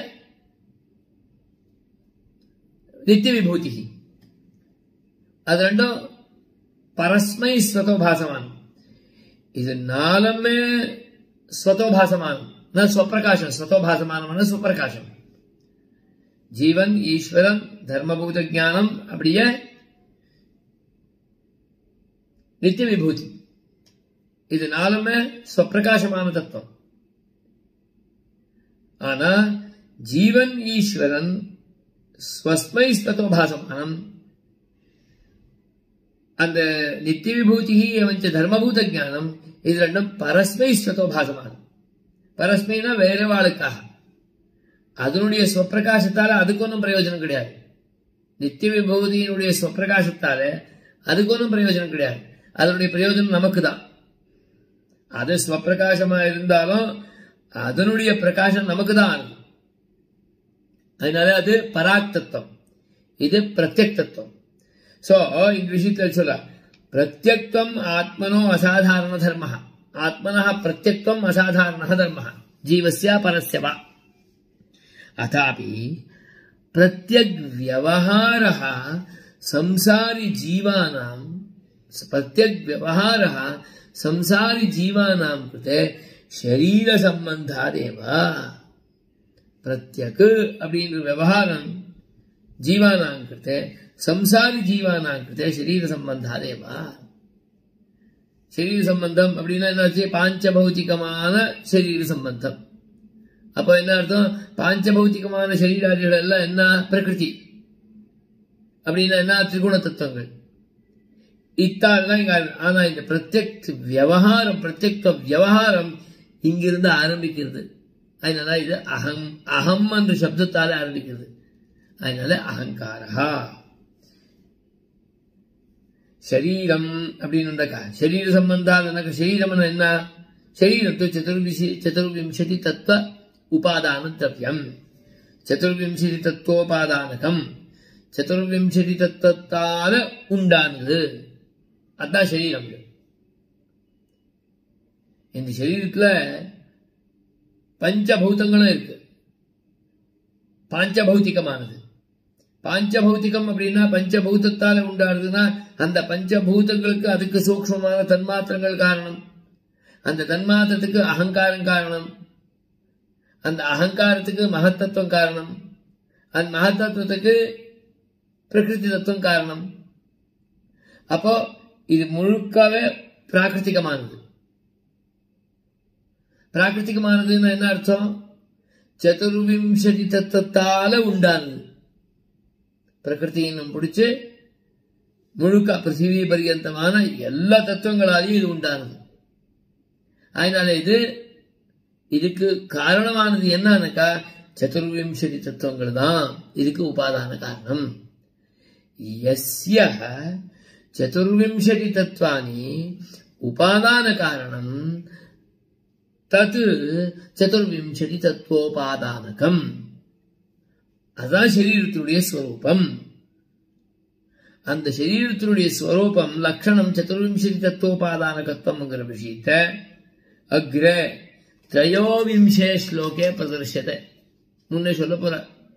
நித்திய விபூதி அது ரெண்டும் பரஸ்மை ஸ்வதோ பாசமானம் இது நாலுமே ஸ்வதோ பாசமானம் ஸ்வப்பிரகாசம் ஸ்வதோ பாசமானமான ஸ்வப்பிரகாசம் ஜீவன் ஈஸ்வரன் தர்மபூத ஞானம் அப்படியே நித்திய விபூதி இது நாலுமே ஸ்வப்பிரகாசமான தத்துவம் ஆனா ஜீவன் ஈஸ்வரன் ஸ்வஸ்மை ஸ்வத்தோபாசமானம் அந்த நித்திய விபூதி எவஞ்ச தர்மபூத ஞானம் இது ரெண்டும் பரஸ்மை ஸ்வத்தோபாசமானம் பரஸ்மைனா வேற வாளுக்காக அதனுடைய ஸ்வப்பிரகாசத்தால அதுக்கு ஒன்றும் பிரயோஜனம் கிடையாது நித்திய விபூதியினுடைய ஸ்வப்பிரகாசத்தால அதுக்கு ஒன்றும் பிரயோஜனம் கிடையாது அதனுடைய பிரயோஜனம் நமக்கு தான் அது ஸ்வப்பிரகாசமா இருந்தாலும் அதனுடைய பிரகாசம் நமக்கு தான் இருக்கும் அதனால அது பராக் தத்துவம் இது பிரத்யக் தத்துவம் சோ இந்த விஷயத்தில் சொல்ல பிரத்யக்வம் ஆத்மனோ அசாதாரண தர்ம ஆத்மன பிரத்யக்வம் அசாதாரண தர்ம ஜீவசியா பரஸ்யவா अथापि प्रत्यग्व्यवहारः संसारिजीवानां प्रत्यग्व्यवहारः संसारिजीवानां कृते शरीरसम्बन्धादेव प्रत्यक् அப்படின்ற விவகாரம் ஜீவானாம் கிருத்தே சம்சாரி ஜீவானாம் கிருத்தே சரீர சம்பந்தாதேவா சரீர சம்பந்தம் அப்படின்னா என்னாச்சு பாஞ்சபௌத்திகமான சரீர சம்பந்தம் அப்போ என்ன அர்த்தம் பாஞ்சபௌத்திகமான சரீராதிகள் எல்லாம் என்ன பிரகிருதி அப்படின்னா என்ன திரிகுண தத்துவங்கள் இத்தால் தான் இங்க ஆனா இந்த பிரத்யக் வியவகாரம் பிரத்யக்த வியவகாரம் இங்கிருந்து ஆரம்பிக்கிறது அதனால இது அகம் அகம் என்ற சப்தத்தால ஆரம்பிக்கிறது அதனால அகங்காரா சரீரம் அப்படின்னு சரீர சம்பந்தால் எனக்கு சரீரம் என்ன சரீரத்து சதுர்விசி சதுர்விம்சதி தத்துவ உபாதான திரவியம் சதுர்விம்சதி தத்துவோபாதானகம் சதுர்விம்சதி தத்துவத்தால உண்டானது அதான் சரீரம் இந்த சரீரத்துல பஞ்சபூதங்களும் இருக்கு பாஞ்சபௌத்திகமானது பாஞ்சபௌத்திகம் அப்படின்னா பஞ்சபூதத்தால உண்டானதுன்னா அந்த பஞ்சபூதங்களுக்கு அதுக்கு சூக்மமான தன்மாத்திரங்கள் காரணம் அந்த தன்மாத்திரத்துக்கு அகங்காரம் காரணம் அந்த அகங்காரத்துக்கு மகத்தத்துவம் காரணம் அந்த மகத்தத்துவத்துக்கு பிரகிருதி தத்துவம் காரணம் அப்போ இது முழுக்கவே பிராகிருத்திகமானது பிராகிருத்திகமானதுன்னு என்ன அர்த்தம் சதுர்விம்சதி தத்துவத்தால உண்டானது பிரகிருத்தியின் பிடிச்சு முழுக்க பிருத்திவி பரியந்தமான எல்லா தத்துவங்களாலையும் இது உண்டானது அதனால இது இதுக்கு காரணமானது என்னன்னாக்கா சதுர்விம்சதி தத்துவங்கள் தான் இதுக்கு உபாதான காரணம் எஸ்ய சதுர்விம்சதி தத்துவானி உபாதான காரணம் தத் சதுர்விம்சதி தத்துவோபாதானகம் அதான் சரீரத்தினுடைய ஸ்வரூபம் அந்த சரீரத்தினுடைய ஸ்வரூபம் லட்சணம் சதுர்விம்சதி தத்துவோபாதானகத்துவம்ங்கிற விஷயத்த அக்ர திரையோவிம்சே ஸ்லோகே பிரதர்ஷத்தை முன்னே சொல்ல போற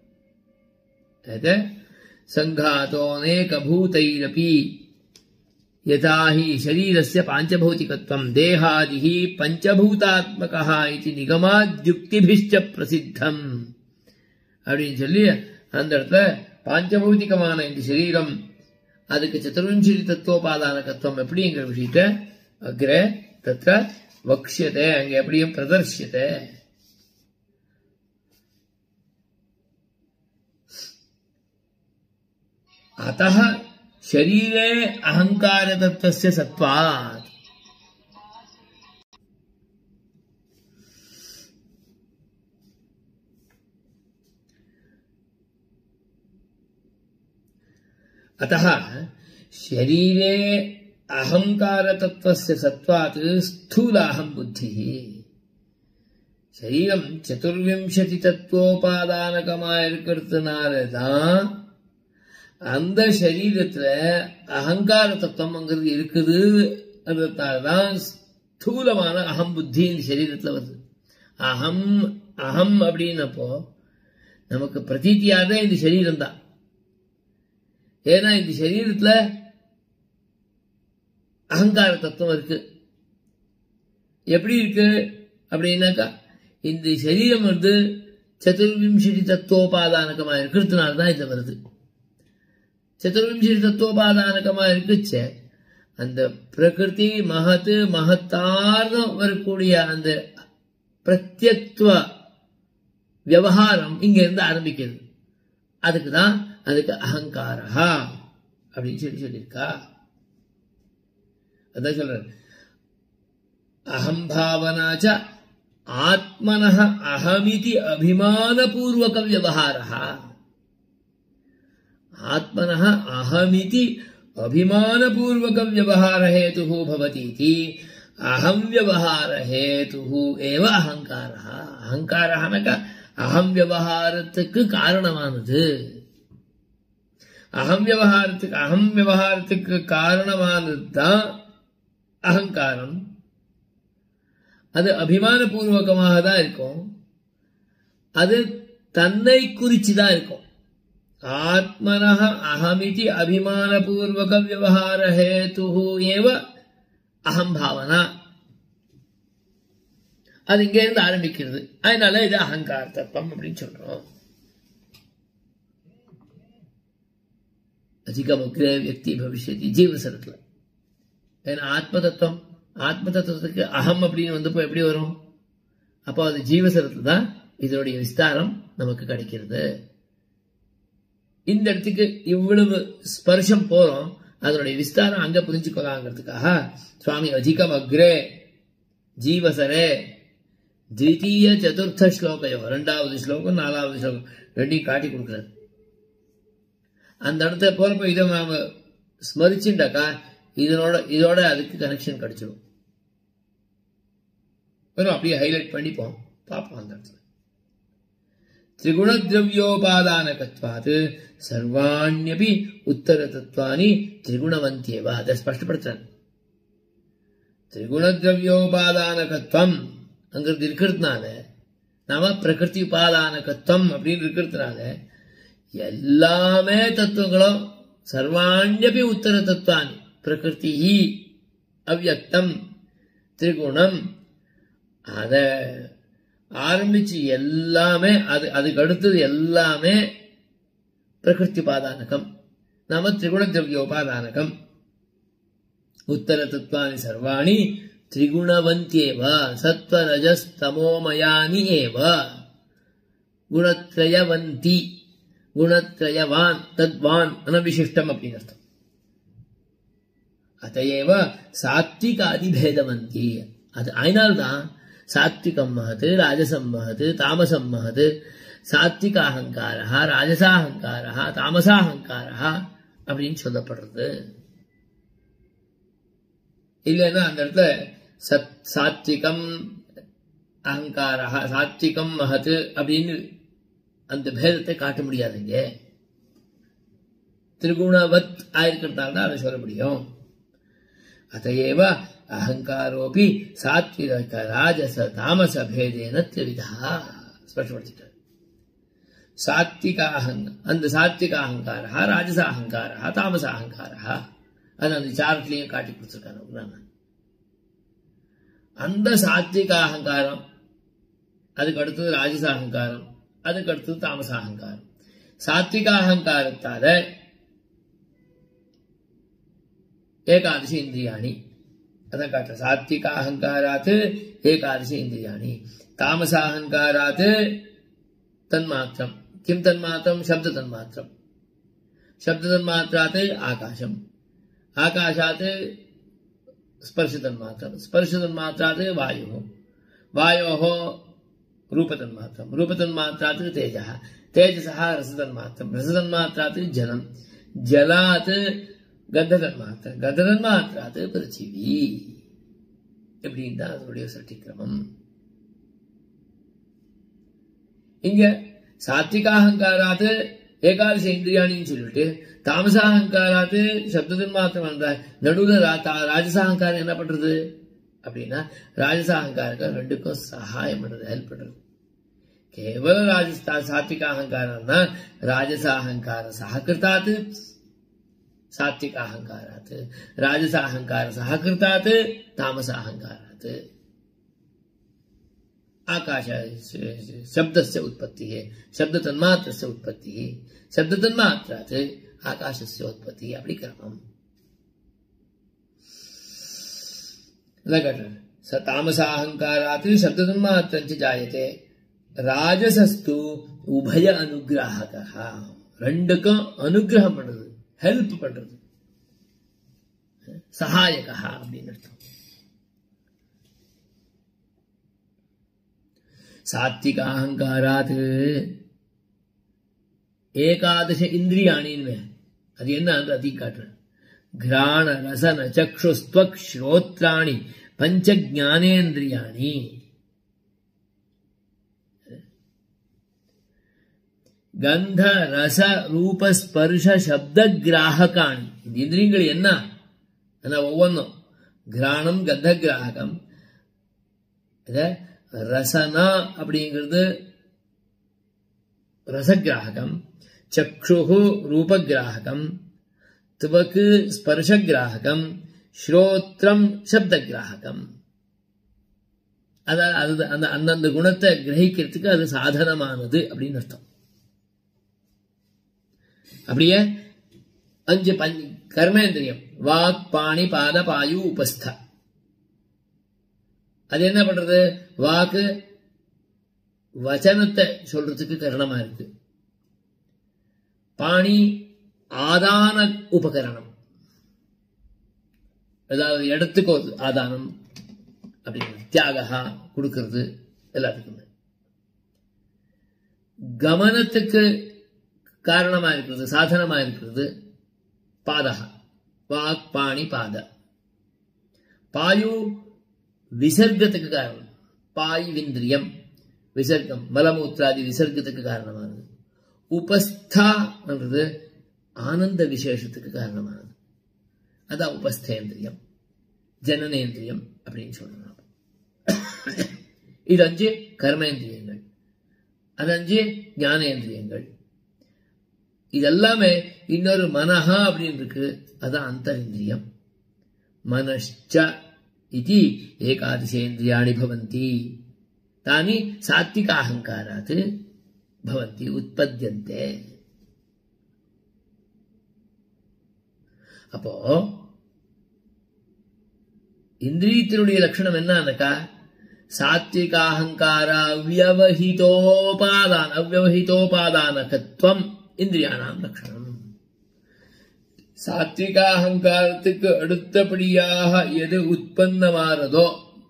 சங்காத்தோனேகபூதைரபி यथा हि शरीरस्य पाञ्चभौतिकत्वम् देहादिः पञ्चभूतात्मकः इति निगमाद्युक्तिभिश्च பிரசித்தம் அப்படின்னு சொல்லி அந்த இடத்துல பாஞ்சபௌதிகமான இந்த சரீரம் அதுக்கு சதுர்விம்சதி தத்துவோபாதான தத்துவம் எப்படிங்கிற விஷயத்த அக்ர தத்த வக்ஷியத்தை அங்க எப்படியும் பிரதர்ஷியத்தை अतः शरीरे अहङ्कारतत्त्वस्य सत्त्वात् अतः शरीरे अहङ्कारतत्त्वस्य सत्त्वात् स्थूलाहं बुद्धिः சரீரம் சதுர்விம்சதி தத்துவோபாதானகமா இருக்கிறதுனால தான் அந்த சரீரத்துல அகங்கார தத்துவம்ங்கிறது இருக்குது அதனால்தான் ஸ்தூலமான அகம் புத்தி இந்த சரீரத்துல வருது அகம் அகம் அப்படின்னப்போ நமக்கு பிரதீத்தியாத இந்த சரீரம் தான் ஏன்னா இந்த சரீரத்துல அகங்கார தத்துவம் இருக்கு எப்படி இருக்கு அப்படின்னாக்கா இந்த சரீரம் வந்து சதுர்விம்சதி தத்துவோபாதானகமா இருக்கிறதுனால தான் இது வருது சதுர்விம்சதி தத்துவோபாதானகமா இருக்குச்சே அந்த பிரகிருதி மகத்து மகத்தார்னு வரக்கூடிய அந்த பிரத்யத்துவ விவகாரம் இங்க இருந்து ஆரம்பிக்கிறது அதுக்கு தான் அதுக்கு அகங்காரா அப்படின்னு சொல்லி சொல்லியிருக்கா அதான் சொல்றாரு அகம்பாவனாச்ச ஆத்மன அகமிதி அபிமானபூர்வக விவகார ஆத்மன அகமிதி அபிமானபூர்வக விவகார ஹேது பவதீதி அகம் விவகார ஹேது ஏவ அகங்கார அகங்காரனாக்க அகம் விவகாரத்துக்கு காரணமானது அகம் விவகாரத்துக்கு அகம் விவகாரத்துக்கு காரணமானது தான் அகங்காரம் அது அபிமானபூர்வகமாக தான் இருக்கும் அது தன்னை குறிச்சு தான் இருக்கும் ஆத்மன அகமிதி அபிமானபூர்வக விவகார ஹேது ஏவ அகம் பாவனா அது இங்க இருந்து ஆரம்பிக்கிறது அதனால இது அகங்கார தத்துவம் அப்படின்னு சொல்றோம் அதிகமுக்கிர வியக்தி பவிஷ்யத்தி ஜீவசரத்துல ஏன்னா ஆத்ம தத்துவம் ஆத்ம தத்துவத்துக்கு அகம் அப்படின்னு வந்தப்போ எப்படி வரும் அப்போ அது ஜீவசரத்துல தான் இதனுடைய விஸ்தாரம் நமக்கு கிடைக்கிறது இந்த இடத்துக்கு இவ்வளவு ஸ்பர்ஷம் போறோம் அதனுடைய விஸ்தாரம் அங்க புரிஞ்சுக்கலாங்கிறதுக்காக சுவாமி அதிகம் அக்ரே ஜீவசரே திவிதீய சதுர்த்த ஸ்லோகையோ ரெண்டாவது ஸ்லோகம் நாலாவது ஸ்லோகம் ரெண்டையும் காட்டி கொடுக்குறாரு அந்த இடத்துல போறப்ப இதை நாம ஸ்மரிச்சுட்டாக்கா இதனோட இதோட அதுக்கு கனெக்ஷன் கிடைச்சிடும் வெறும் அப்படியே ஹைலைட் பண்ணிப்போம் பார்ப்போம் அந்த இடத்துல திரிகுணத்ரவியோபாதானகத்வாத் சர்வாண்யபி உத்தர தத்துவானி திரிகுணவந்தியேவா அதை ஸ்பஷ்டப்படுத்துறார் திரிகுணத்ரவியோபாதானகத்வம் அங்கிறது இருக்கிறதுனால நாம பிரகிருதி உபாதானகத்வம் அப்படின்னு இருக்கிறதுனால எல்லாமே தத்துவங்களும் சர்வாண்யபி உத்தர தத்துவானி பிரகிருதி அவ்யக்தம் திரிகுணம் அத ஆரம்பிச்சு எல்லாமே அது அதுக்கு அடுத்தது எல்லாமே பிரகிருதி பாதானகம் நாம திரிகுண திரவியோபாதானகம் உத்தர தத்துவானி சர்வாணி திரிகுணவந்தியேவ சத்வரஜஸ்தமோமயானி ஏவ குணத்ரயவந்தி குணத்ரயவான் தத்வான் அனவிசிஷ்டம் அப்படின்னு அர்த்தம் அத்தையேவ சாத்விகாதிபேதவந்தி அது அதனால்தான் சாத்விகம் மகது ராஜசம் மகது தாமசம் மகது சாத்விக அகங்காரா ராஜசாஹங்காரா தாமசாஹங்காரா அப்படின்னு சொல்லப்படுறது இல்லைன்னா அந்த இடத்துல சத் சாத்விகம் அகங்காரா சாத்விகம் மகது அப்படின்னு அந்த பேதத்தை காட்ட முடியாதுங்க திரிகுணவத் ஆயிருக்கிறதால தான் அதை சொல்ல முடியும் அதையேவ அகங்காரோபி சாத்விக ராஜச தாமச பேதேன திரிவிதா ஸ்பஷ்டப்படுத்திட்டார் சாத்விக அகங்க அந்த சாத்விக அகங்காரா ராஜச அகங்காரா தாமச அகங்காரா அது அந்த சாரத்திலையும் காட்டி கொடுத்துருக்காங்க அந்த சாத்விக அகங்காரம் அதுக்கு அடுத்தது ராஜச அகங்காரம் அதுக்கு அடுத்தது தாமச அகங்காரம் சாத்விக அகங்காரத்தால ஏகாதசி இந்திரியாணி அதான் காட்டுற சாத்விக அகங்காராத் ஏகாதசி இந்திரியாணி தாமச அகங்காராத் தன்மாத்திரம் கிம் தன்மாத்திரம் சப்த தன்மாத்திரம் சப்த தன்மாத்திராத் ஆகாசம் ஆகாஷாத் ஸ்பர்ஷ தன்மாத்திரம் ஸ்பர்ஷ தன்மாத்திராத் வாயு वायोः रूपतन्मात्रम् रूपतन्मात्रात् तेजः तेजसः रसतन्मात्रम् रसतन्मात्रात् जलम् जलात् கந்ததன்மாத்திரம் கந்ததன்மாத்திராது பிருத்திவி எப்படின்னு தான் அதனுடைய சட்டிக்கிரமம் இங்க சாத்விகாஹங்காராத்து ஏகாதச இந்திரியாணின்னு சொல்லிட்டு தாமசாஹங்காராத்து சப்தத்தின் மாத்திரம் வந்த நடுவில் ராஜசாஹங்காரம் என்ன பண்றது அப்படின்னா ராஜசாஹங்காரங்கள் ரெண்டுக்கும் சகாயம் பண்றது ஹெல்ப் பண்றது கேவல ராஜஸ்தா சாத்விகாஹங்காரம்னா ராஜசாஹங்கார சககிருத்தாத்து சாத்விகாஹங்காராத் ராஜசாஹங்கார சககிருத்தாத் தாமசாஹங்காராத் आकाश शब्दस्य उत्पत्तिः शब्दतन्मात्रस्य उत्पत्तिः शब्दतन्मात्रात् आकाशस्य उत्पत्तिः अपि क्रमम् लगट स तामसाहङ्कारात् शब्दतन्मात्रञ्च जायते ராஜசஸ்து உபய அனுகிராகா ரெண்டுக்கும் அனுகிரகம் பண்றது ஹெல்ப் பண்றது சகாயகா அப்படின்னு அர்த்தம் சாத்விகாஹங்காராத் ஏகாதச இந்திரியாணின்னு அது என்ன அதையும் காட்டுறேன் கிராண ரசன சக்ஷுஸ்துவக் ஸ்ரோத்ராணி பஞ்ச ஜானேந்திரியாணி கந்த ரச ரூப ஸ்பர்ஷ சப்த கிராககாணி இந்த இந்திரியங்கள் என்ன ஒவ்வொன்றும் கிராணம் கந்த கிராககம் ரசனா அப்படிங்கிறது ரசகிராககம் சக்ஷு ரூபகிராககம் துவக்கு ஸ்பர்ஷகிராககம் ஸ்ரோத்ரம் சப்தகிராககம் அதாவது அது அந்த அந்தந்த குணத்தை கிரகிக்கிறதுக்கு அது சாதனமானது அப்படின்னு அர்த்தம் அப்படியே அஞ்சு பஞ்ச கர்மேந்திரியம் வாக் பாணி பாத பாயு உபஸ்த அது என்ன பண்றது வாக்கு வச்சனத்தை சொல்றதுக்கு கரணமா இருக்கு பாணி ஆதான உபகரணம் அதாவது இடத்துக்கு ஒரு ஆதானம் அப்படிங்கிறது தியாகா கொடுக்கறது எல்லாத்துக்குமே கமனத்துக்கு காரணமா இருக்கிறது சாதனமா இருக்கிறது பாதகா வாக் பாணி பாத பாயு விசர்க்கத்துக்கு காரணம் பாயுவிந்திரியம் விசர்க்கம் மலமூத்திராதி விசர்க்கத்துக்கு காரணமானது உபஸ்தான்றது ஆனந்த விசேஷத்துக்கு காரணமானது அதான் உபஸ்தேந்திரியம் ஜனனேந்திரியம் அப்படின்னு சொல்லலாம் இது அஞ்சு கர்மேந்திரியங்கள் அது அஞ்சு ஞானேந்திரியங்கள் இதெல்லாமே இன்னொரு மனஹா அப்படின்னு இருக்கு அதான் அந்தரிந்திரியம் மனஷ்ச இது ஏகாதசேந்திரியாணி பவந்தி தானி சாத்விகாஹங்காராத் பவந்தி உற்பத்தியந்தே அப்போ இந்திரியத்தினுடைய லட்சணம் என்னன்னாக்கா சாத்விகாஹங்கார அவ்வவஹிதோபாதான அவ்வவஹிதோபாதானகத்துவம் இந்திரியானாம் லட்சணம் சாத்விகாஹங்காரத்துக்கு அடுத்தபடியாக எது உற்பத்தமாறதோ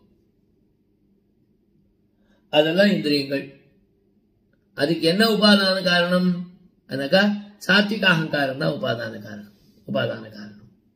அதெல்லாம் இந்திரியங்கள் அதுக்கு என்ன உபாதான காரணம் அனக்கா சாத்விக அகங்காரம் தான் உபாதான காரணம் உபாதான காரணம்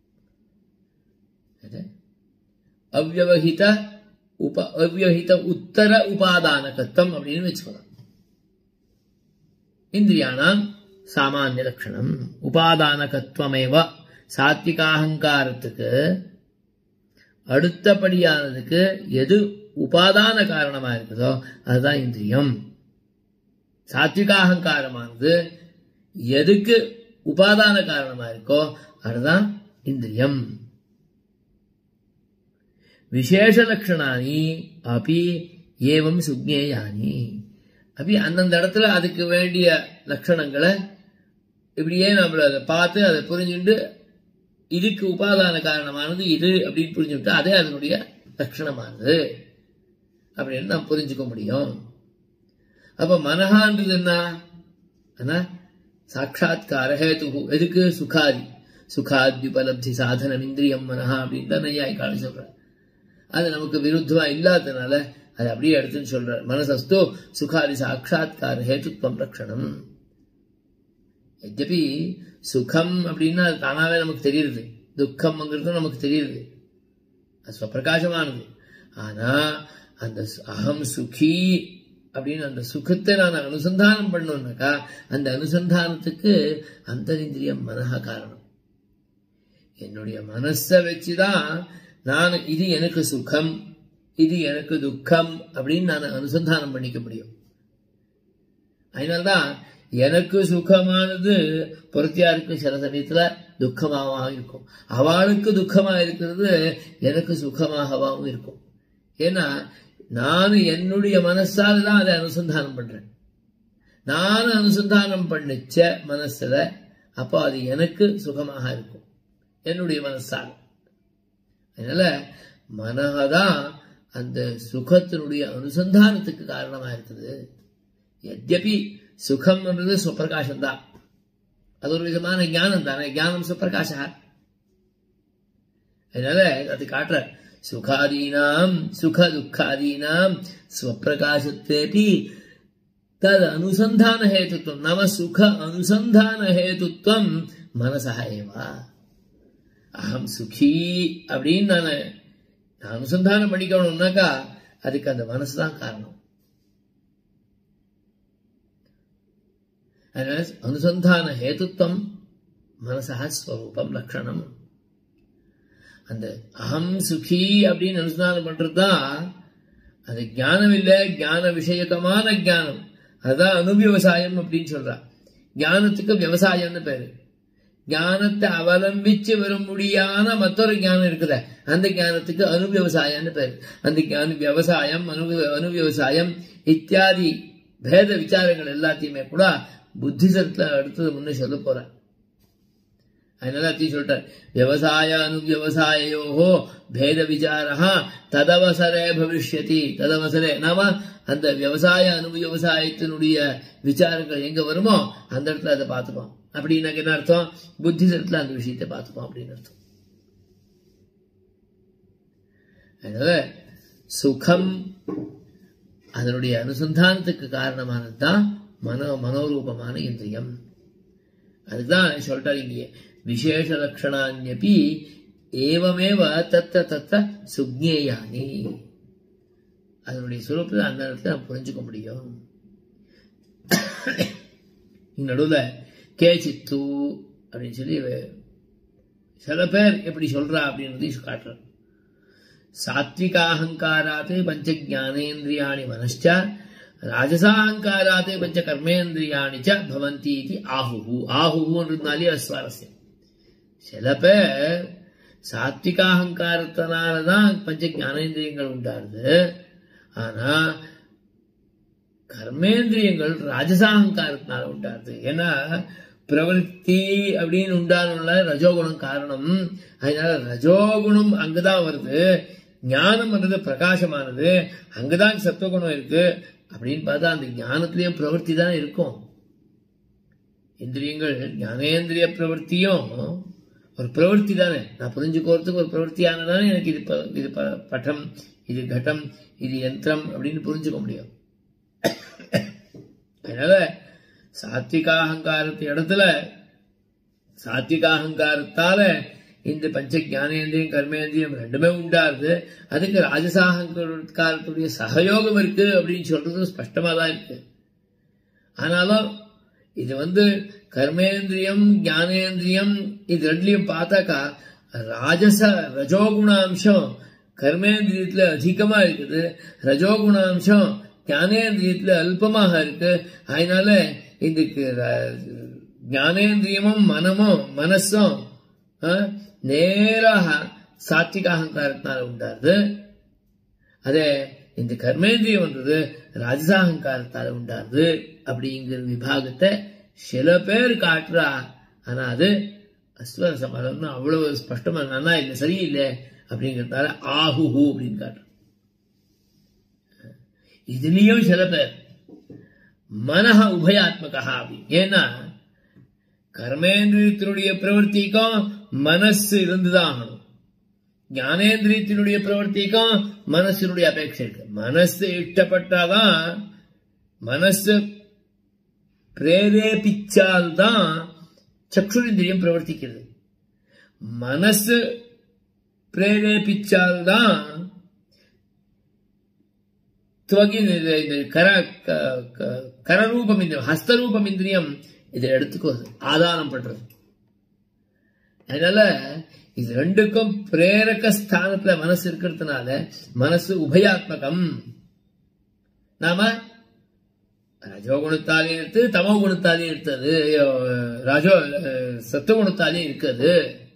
அவ்வவஹித உப அவ்வவஹித உத்தர உபாதானகத்தம் அப்படின்னு வச்சுக்கலாம் இந்திரியானாம் சாமானிய லட்சணம் உபாதானகத்துவமேவ சாத்விகாஹங்காரத்துக்கு அடுத்தபடியானதுக்கு எது உபாதான காரணமா இருக்குதோ அதுதான் இந்திரியம் சாத்விகாஹங்காரமானது எதுக்கு உபாதான காரணமா இருக்கோ அதுதான் இந்திரியம் விசேஷ லட்சணானி அப்படி ஏவம் சுக்ஞேயானி அப்படி அந்தந்த இடத்துல அதுக்கு வேண்டிய லட்சணங்களை இப்படியே நம்மள அதை பார்த்து அதை புரிஞ்சுட்டு இதுக்கு உபாதான காரணமானது இது அப்படின்னு புரிஞ்சுட்டு அதே அதனுடைய லட்சணமானது அப்படின்னு நாம் புரிஞ்சுக்க முடியும் அப்ப மனஹான்றது என்ன ஆனா சாட்சாத்கார ஹேது எதுக்கு சுகாதி சுகாத்யுபலப்தி சாதனம் இந்திரியம் மனஹா அப்படின்னு தான் நையாய்க்கால சொல்றார் அது நமக்கு விருத்தமா இல்லாததுனால அது அப்படியே எடுத்துன்னு சொல்றார் மனசஸ்தோ சுகாதி சாட்சாத்கார ஹேத்துத்வம் லட்சணம் எஜப்பி சுகம் அப்படின்னா அது தானாவே நமக்கு தெரியுது துக்கம்ங்கிறது நமக்கு தெரியுது அது ஸ்வப்பிரகாசமானது ஆனா அந்த அகம் சுகி அப்படின்னு அந்த சுகத்தை நான் அனுசந்தானம் பண்ணோம்னாக்கா அந்த அனுசந்தானத்துக்கு அந்தரிந்திரியம் மனஹ காரணம் என்னுடைய மனசை வச்சுதான் நான் இது எனக்கு சுகம் இது எனக்கு துக்கம் அப்படின்னு நான் அனுசந்தானம் பண்ணிக்க முடியும் அதனால்தான் எனக்கு சுகமானது பொருத்தியாருக்கு சில சமயத்துல துக்கமாகவும் இருக்கும் அவளுக்கு துக்கமா இருக்கிறது எனக்கு சுகமாகவும் இருக்கும் ஏன்னா நான் என்னுடைய மனசால தான் அதை அனுசந்தானம் பண்றேன் நான் அனுசந்தானம் பண்ணிச்ச மனசுல அப்போ அது எனக்கு சுகமாக இருக்கும் என்னுடைய மனசால் அதனால மனதான் அந்த சுகத்தினுடைய அனுசந்தானத்துக்கு காரணமா இருக்குது எத்யபி சுகம்ன்றது சுப்பிரகாசம் தான் அது ஒரு விதமான ஞானம் தானே ஞானம் சுப்பிரகாச அதனால அது காட்டுற சுகாதீனாம் சுக துக்காதீனாம் ஸ்வப்பிரகாசத்தேபி தது அனுசந்தான ஹேத்துவம் நம சுக அனுசந்தான ஹேத்துவம் மனசா ஏவா அகம் சுகி அப்படின்னு நான் நான் அனுசந்தானம் பண்ணிக்கணும்னாக்கா அதுக்கு அந்த மனசு தான் காரணம் அதனால அனுசந்தான ஹேத்துவம் மனசா ஸ்வரூபம் லட்சணம் அந்த அகம் சுகி அப்படின்னு அனுசந்தானம் பண்றதுதான் அது ஞானம் இல்லை ஞான விஷயகமான ஞானம் அதுதான் அனுவிவசாயம் அப்படின்னு சொல்றா ஞானத்துக்கு விவசாயம்னு பேரு ஞானத்தை அவலம்பிச்சு வர முடியாத மற்றொரு ஞானம் இருக்குத அந்த ஞானத்துக்கு அனுவிவசாயம்னு பேரு அந்த ஞான விவசாயம் அனு அனுவிவசாயம் இத்தியாதி பேத விசாரங்கள் எல்லாத்தையுமே கூட புத்திசத்துல அடுத்தது முன்னே சொல்ல போறேன் அதனால அத்தி சொல்லிட்டார் விவசாய அனுவிவசாயோஹோ பேத விசாரா ததவசரே பவிஷ்யதி ததவசரே நாம அந்த விவசாய அனுவிவசாயத்தினுடைய விசாரங்கள் எங்க வருமோ அந்த இடத்துல அதை பார்த்துப்போம் அப்படின்னா என்ன அர்த்தம் புத்திசத்துல அந்த விஷயத்தை பார்த்துப்போம் அப்படின்னு அர்த்தம் அதனால சுகம் அதனுடைய அனுசந்தானத்துக்கு காரணமானது தான் மனோ மனோரூபமான இந்திரியம் அதுதான் சொல்லிட்டார் இங்கே விசேஷ லட்சணான்யபி ஏவமேவ தத்த தத்த சுக்ஞேயானி அதனுடைய சுரூபத்தை அந்த இடத்துல நம்ம புரிஞ்சுக்க முடியும் நடுவில் கேச்சித்து அப்படின்னு சொல்லி சில பேர் எப்படி சொல்றா அப்படின்றதையும் காட்டுறார் சாத்விகாஹங்காராத் பஞ்ச ஜானேந்திரியாணி மனஷ்ட ராஜசாஹங்காராத் பஞ்ச கர்மேந்திரியாணி ச பவந்தி இது ஆஹுஹு ஆஹுஹுன்றதுனாலே அஸ்வாரஸ்யம் சில பேர் சாத்விகாஹங்காரத்தினாலதான் பஞ்ச ஞானேந்திரியங்கள் உண்டாருது ஆனா கர்மேந்திரியங்கள் ராஜசாஹங்காரத்தினால உண்டாருது ஏன்னா பிரவருத்தி அப்படின்னு உண்டான ரஜோகுணம் காரணம் அதனால ரஜோகுணம் அங்கதான் வருது ஞானம் வந்தது பிரகாசமானது அங்கதான் சத்துவகுணம் இருக்கு அப்படின்னு பார்த்தா அந்த ஞானத்திலயும் பிரவருத்தி தான் இருக்கும் இந்திரியங்கள் ஞானேந்திரிய பிரவருத்தியும் ஒரு பிரவருத்தி தானே நான் புரிஞ்சுக்கிறதுக்கு ஒரு பிரவருத்தியானதானே எனக்கு இது இது பட்டம் இது கட்டம் இது யந்திரம் அப்படின்னு புரிஞ்சுக்க முடியும் அதனால சாத்விகாஹங்காரத்து இடத்துல சாத்விகாஹங்காரத்தால இந்த பஞ்ச ஜானேந்திரியம் கர்மேந்திரியம் ரெண்டுமே உண்டாருது அதுக்கு ராஜசாகங்காரத்துடைய சகயோகம் இருக்கு அப்படின்னு சொல்றது ஸ்பஷ்டமா தான் இருக்கு ஆனாலும் இது வந்து கர்மேந்திரியம் ஞானேந்திரியம் இது ரெண்டுலையும் பார்த்தாக்கா ராஜச ரஜோகுணாம்சம் கர்மேந்திரியத்துல அதிகமா இருக்குது ரஜோகுணாம்சம் ஞானேந்திரியத்துல அல்பமாக இருக்கு அதனால இதுக்கு ஞானேந்திரியமும் மனமும் மனசும் நேராக சாத்விக அகங்காரத்தினால உண்டாருது அதே இந்த கர்மேந்திரியம் வந்தது ராஜசாகங்காரத்தால உண்டாருது அப்படிங்கிற விபாகத்தை சில பேர் காட்டுறா ஆனா அது அஸ்வர சமாதம்னு அவ்வளவு ஸ்பஷ்டமா நல்லா இல்லை சரியில்லை அப்படிங்கிறதால ஆஹுஹு அப்படின்னு காட்டுற இதுலயும் சில பேர் மனஹ உபயாத்மகா அப்படி ஏன்னா கர்மேந்திரியத்தினுடைய பிரவர்த்திக்கும் மனசு இருந்துதான் ஆகணும் ஞானேந்திரியத்தினுடைய பிரவர்த்திக்கும் மனசினுடைய அபேட்சை இருக்கு மனசு இஷ்டப்பட்டாதான் மனசு பிரேரேபிச்சால்தான் சக்ஷுரிந்திரியம் பிரவர்த்திக்கிறது மனசு பிரேரேபிச்சால்தான் துவகின் இது இது கர க- க- கரரூபம் இந்திரியம் ஹஸ்தரூபம் இந்திரியம் இதை எடுத்துக்கோது ஆதானம் பண்றது அதனால இது ரெண்டுக்கும் பிரேரக ஸ்தானத்துல மனசு இருக்கிறதுனால மனசு உபயாத்மகம் நாம ரஜோகுணத்தாலே எடுத்து தமோ குணத்தாலே எடுத்தது ராஜோ சத்துவகுணத்தாலே இருக்குது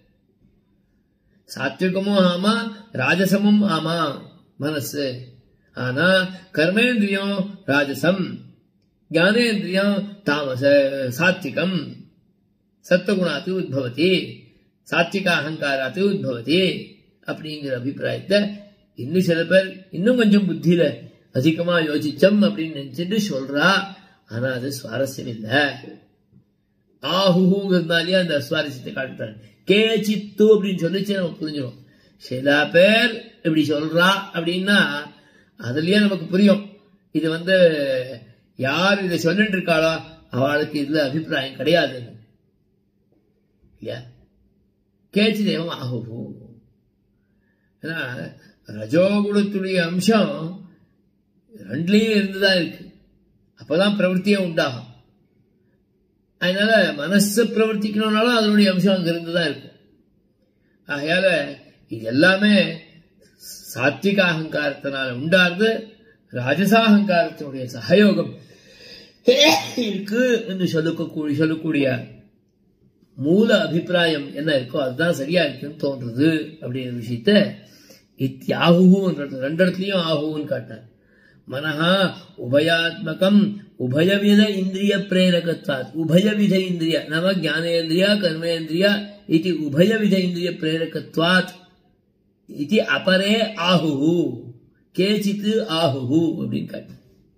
சாத்விகமும் ஆமா ராஜசமும் ஆமா மனசு ஆனா கர்மேந்திரியம் ராஜசம் ஞானேந்திரியம் தாமச சாத்விகம் சத்துவகுணாத்து உத்பவதி சாத்விக அகங்காராத்து உத்பவதி அப்படிங்கிற அபிப்பிராயத்தை இன்னும் சில பேர் இன்னும் கொஞ்சம் புத்தியில அதிகமா யோசிச்சோம் அப்படின்னு நினைச்சிட்டு சொல்றா ஆனா அது சுவாரஸ்யம் இல்லை ஆஹுங்கிறதுனாலே அந்த சுவாரஸ்யத்தை காட்டுறாரு கேச்சித்து அப்படின்னு சொல்லிச்சு நம்ம புரிஞ்சிடும் சில பேர் இப்படி சொல்றா அப்படின்னா அதுலயே நமக்கு புரியும் இது வந்து யார் இதை சொல்லிட்டு இருக்காளோ அவளுக்கு இதுல அபிப்பிராயம் கிடையாது இல்லையா கேச்சி தெய்வம் ஆஹுஹு ஏன்னா ரஜோகுணத்துடைய அம்சம் ரெண்டுலயும் இருந்துதான் இருக்கு அப்பதான் பிரவൃத்தியே உண்டாகும் அதனால மனசு பிரவர்த்திக்கணும்னாலும் அதனுடைய அம்சம் அங்க இருந்துதான் இருக்கும் ஆகையால இது எல்லாமே சாத்விக அகங்காரத்தினால உண்டாருது ராஜசாகங்காரத்தினுடைய சகயோகம் இருக்கு என்று சொல்லக்கூடிய சொல்லக்கூடிய மூல அபிப்பிராயம் என்ன இருக்கோ அதுதான் சரியா இருக்குன்னு தோன்றது அப்படிங்கிற விஷயத்த இத்தியாகுன்ற ரெண்டு இடத்துலயும் ஆகுன்னு காட்டார் மனஹா உபயாத்மகம் உபயவித இந்திரிய பிரேரகத்வாத் உபயவித இந்திரிய நாம ஞானேந்திரிய கர்மேந்திரிய இது உபயவித இந்திரிய பிரேரகத்வாத் இது அபரே ஆஹுஹு கேச்சித்து ஆஹுஹு அப்படின்னு காட்டு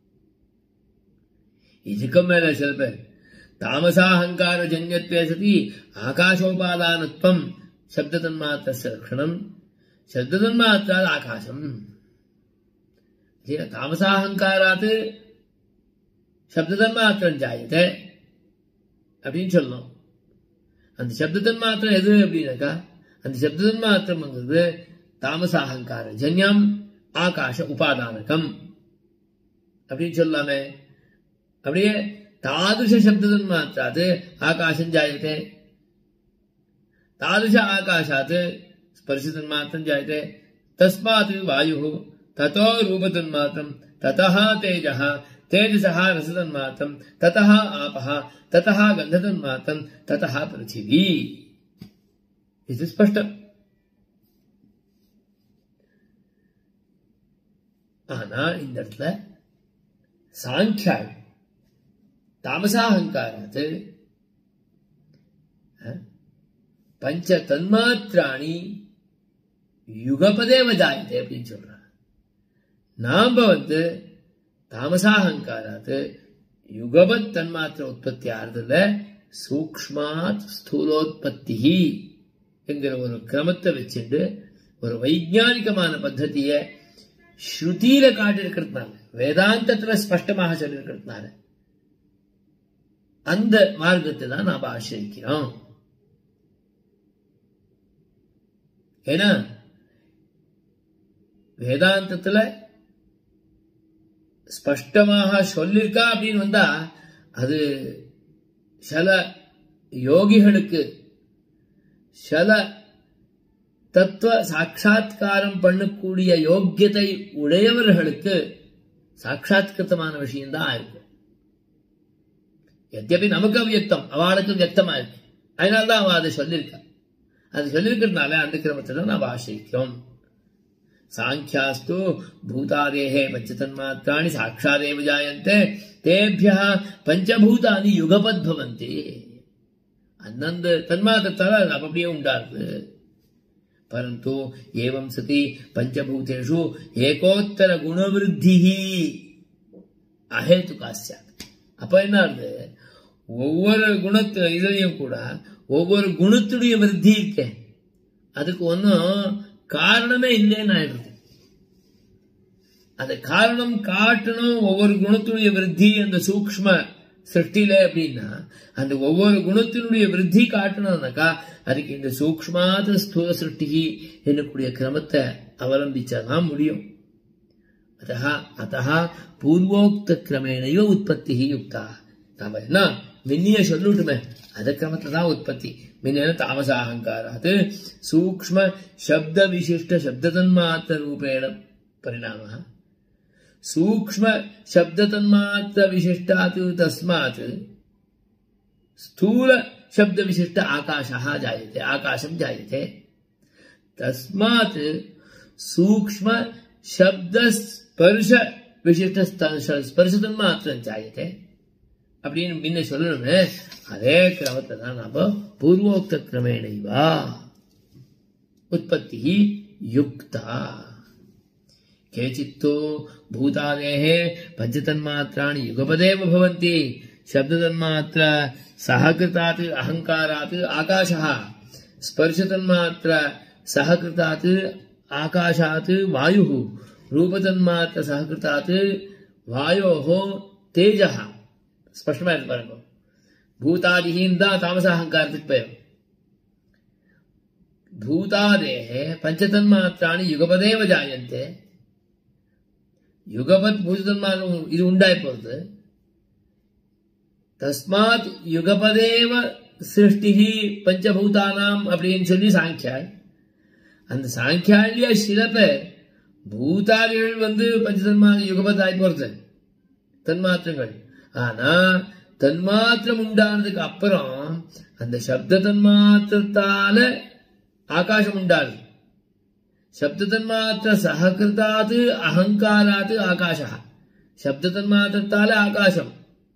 இதுக்கும் மேல சில பேர் தாமசாஹங்கார ஜன்யத்வே சதி ஆகாசோபாதானத்வம் சப்ததன்மாத்திரஸ்ய லக்ஷணம் சப்ததன்மாத்திராத் ஆகாசம் தாமசாஹங்காராத் சப்ததன்மாத்திரம் ஜாயத்தை அப்படின்னு சொல்லணும் அந்த சப்ததன்மாத்திரம் எது அப்படின்னாக்கா அந்த சப்ததன்மாத்திரம்ங்கிறது தாமசாஹங்கார ஜன்யம் ஆகாஷ உபாதானகம் அப்படின்னு சொல்லலாமே அப்படியே தாதுஷ சப்ததன்மாத்திராத் ஆகாஷம் ஜாயते तादृश आकाशात् स्पर्शतन्मात्रं जायते तस्मात् वायुः ततो रूपतन्मात्रं ततः तेजः तेजसः रसतन्मात्रं ततः आपः ततः गन्धतन्मात्रं ततः पृथिवी இது ஸ்பஷ்டம் ஆனா இந்த இடத்துல சாங்கியாள் தாமசாஹங்காராத்து பஞ்ச தன்மாத்திராணி யுகபதேவ ஜாயத்தை அப்படின்னு சொல்றாங்க நாம வந்து தாமசாஹங்காராத்து யுகபத் தன்மாத்திர உற்பத்தி ஆறுதல சூக்மாத் ஸ்தூலோத்பத்தி என்கிற ஒரு கிரமத்தை வச்சுட்டு ஒரு வைஜானிகமான பத்ததியை ஸ்ருதியில காட்டிருக்கிறதுனால வேதாந்தத்துல ஸ்பஷ்டமாக சொல்லியிருக்கிறதுனால அந்த மார்க்கத்தை தான் நாம் ஆசிரிக்கிறோம் ஏன்னா வேதாந்தத்துல ஸ்பஷ்டமாக சொல்லிருக்கா அப்படின்னு வந்தா அது சில யோகிகளுக்கு சில தத்துவ சாட்சா்காரம் பண்ணக்கூடிய யோக்கியத்தை உடையவர்களுக்கு சாட்சாத்கிருத்தமான விஷயம்தான் இருக்கும் எத்தபி நமக்கு அவ்வியக்தம் அவளுக்கு வியக்தமா இருக்கு அதனால்தான் அவ அதை சொல்லியிருக்கா அது சொல்லியிருக்கிறதுனால அந்த கிரமத்தை தான் நாம் ஆசிரிக்கிறோம் சாங்கியாஸ்து பூதாதேகே பஞ்சதன்மாத்திராணி சாட்சாதேவ ஜாயந்தே தேபியா பஞ்சபூதானி யுகபத் பவந்தி அந்தந்த தன்மாத்திரத்தால் அது அப்படியே உண்டாருது பரந்து ஏவம் சதி பஞ்சபூதேஷு ஏகோத்தர குணவிருத்தி அஹேதுகா சாத் அப்ப என்ன ஆகுது ஒவ்வொரு குணத்து இதுலயும் கூட ஒவ்வொரு குணத்துடைய விருத்தி இருக்கே அதுக்கு ஒன்றும் காரணமே இல்லைன்னு ஆயிடுது அந்த காரணம் காட்டணும் ஒவ்வொரு குணத்துடைய விருத்தி அந்த சூக்ம சிருஷ்டில அப்படின்னா அந்த ஒவ்வொரு குணத்தினுடைய விருத்தி காட்டணும்னாக்கா அதுக்கு இந்த சூக்ஷ்மாத ஸ்தூல சிருஷ்டி என்னக்கூடிய கிரமத்தை அவலம்பிச்சாதான் முடியும் அத்தः அத்தः பூர்வோக்த கிரமேணையோ உற்பத்தி யுக்தா நாம என்ன மின்னிய சொல்லுட்டுமே அத கிரமத்துல தான் உற்பத்தி மின்ன தாமச அகங்காராத் சூக்ஷ்ம சப்த விசிஷ்ட சப்ததன்மாத்திர ரூபேண பரிணாம சூக்ஷ்ம சப்ததன்மாத்திர விசிஷ்டாத் தஸ்மாத் स्थूल शब्द विशिष्ट आकाशः जायते आकाशं जायते तस्मात् सूक्ष्म शब्द स्पर्श विशिष्ट ஸ்பர்ஷ தன்மாத்திரம் ஜாயத்தே அப்படின்னு முன்ன சொல்லணுமே அதே கிரமத்தை தான் நாம பூர்வோக்த கிரமேணைவா உற்பத்தி யுக்தா केचित्तो भूतादेः पञ्चतन्मात्राणि युगपदेव भवन्ति शब्दतन्मात्र सहकृतात् अहङ्कारात् आकाशः स्पर्शतन्मात्र सहकृतात् आकाशात् वायुः रूपतन्मात्र सहकृतात् वायोः तेजः स्पष्टमाയിട്ട് பாருங்க பூதாதிஹீன் தான் தாமச அகங்காரத்துக்கு பெயர் பூதாதேः பஞ்சதன்மாत्राणि युगपदेव जायन्ते யுகபத் பூதன்மானம் இது உண்டாய் போகுது தஸ்மாத் யுகபதேவ சிருஷ்டி பஞ்சபூதானாம் அப்படின்னு சொல்லி சாங்கியாள் அந்த சாங்கியாள்லயே சில பேர் பூதாதிகள் வந்து பஞ்சதன்மா யுகபத் ஆகி போறது தன்மாத்திரங்கள் ஆனா தன்மாத்திரம் உண்டானதுக்கு அப்புறம் அந்த சப்த தன்மாத்திரத்தால ஆகாசம் உண்டாது ശബ്ദതന്മാത്ര സഹകൃതാത് അഹങ്കാരാത് ആകാശ ശബ്ദതന്മാത്രത്താല ആകാശം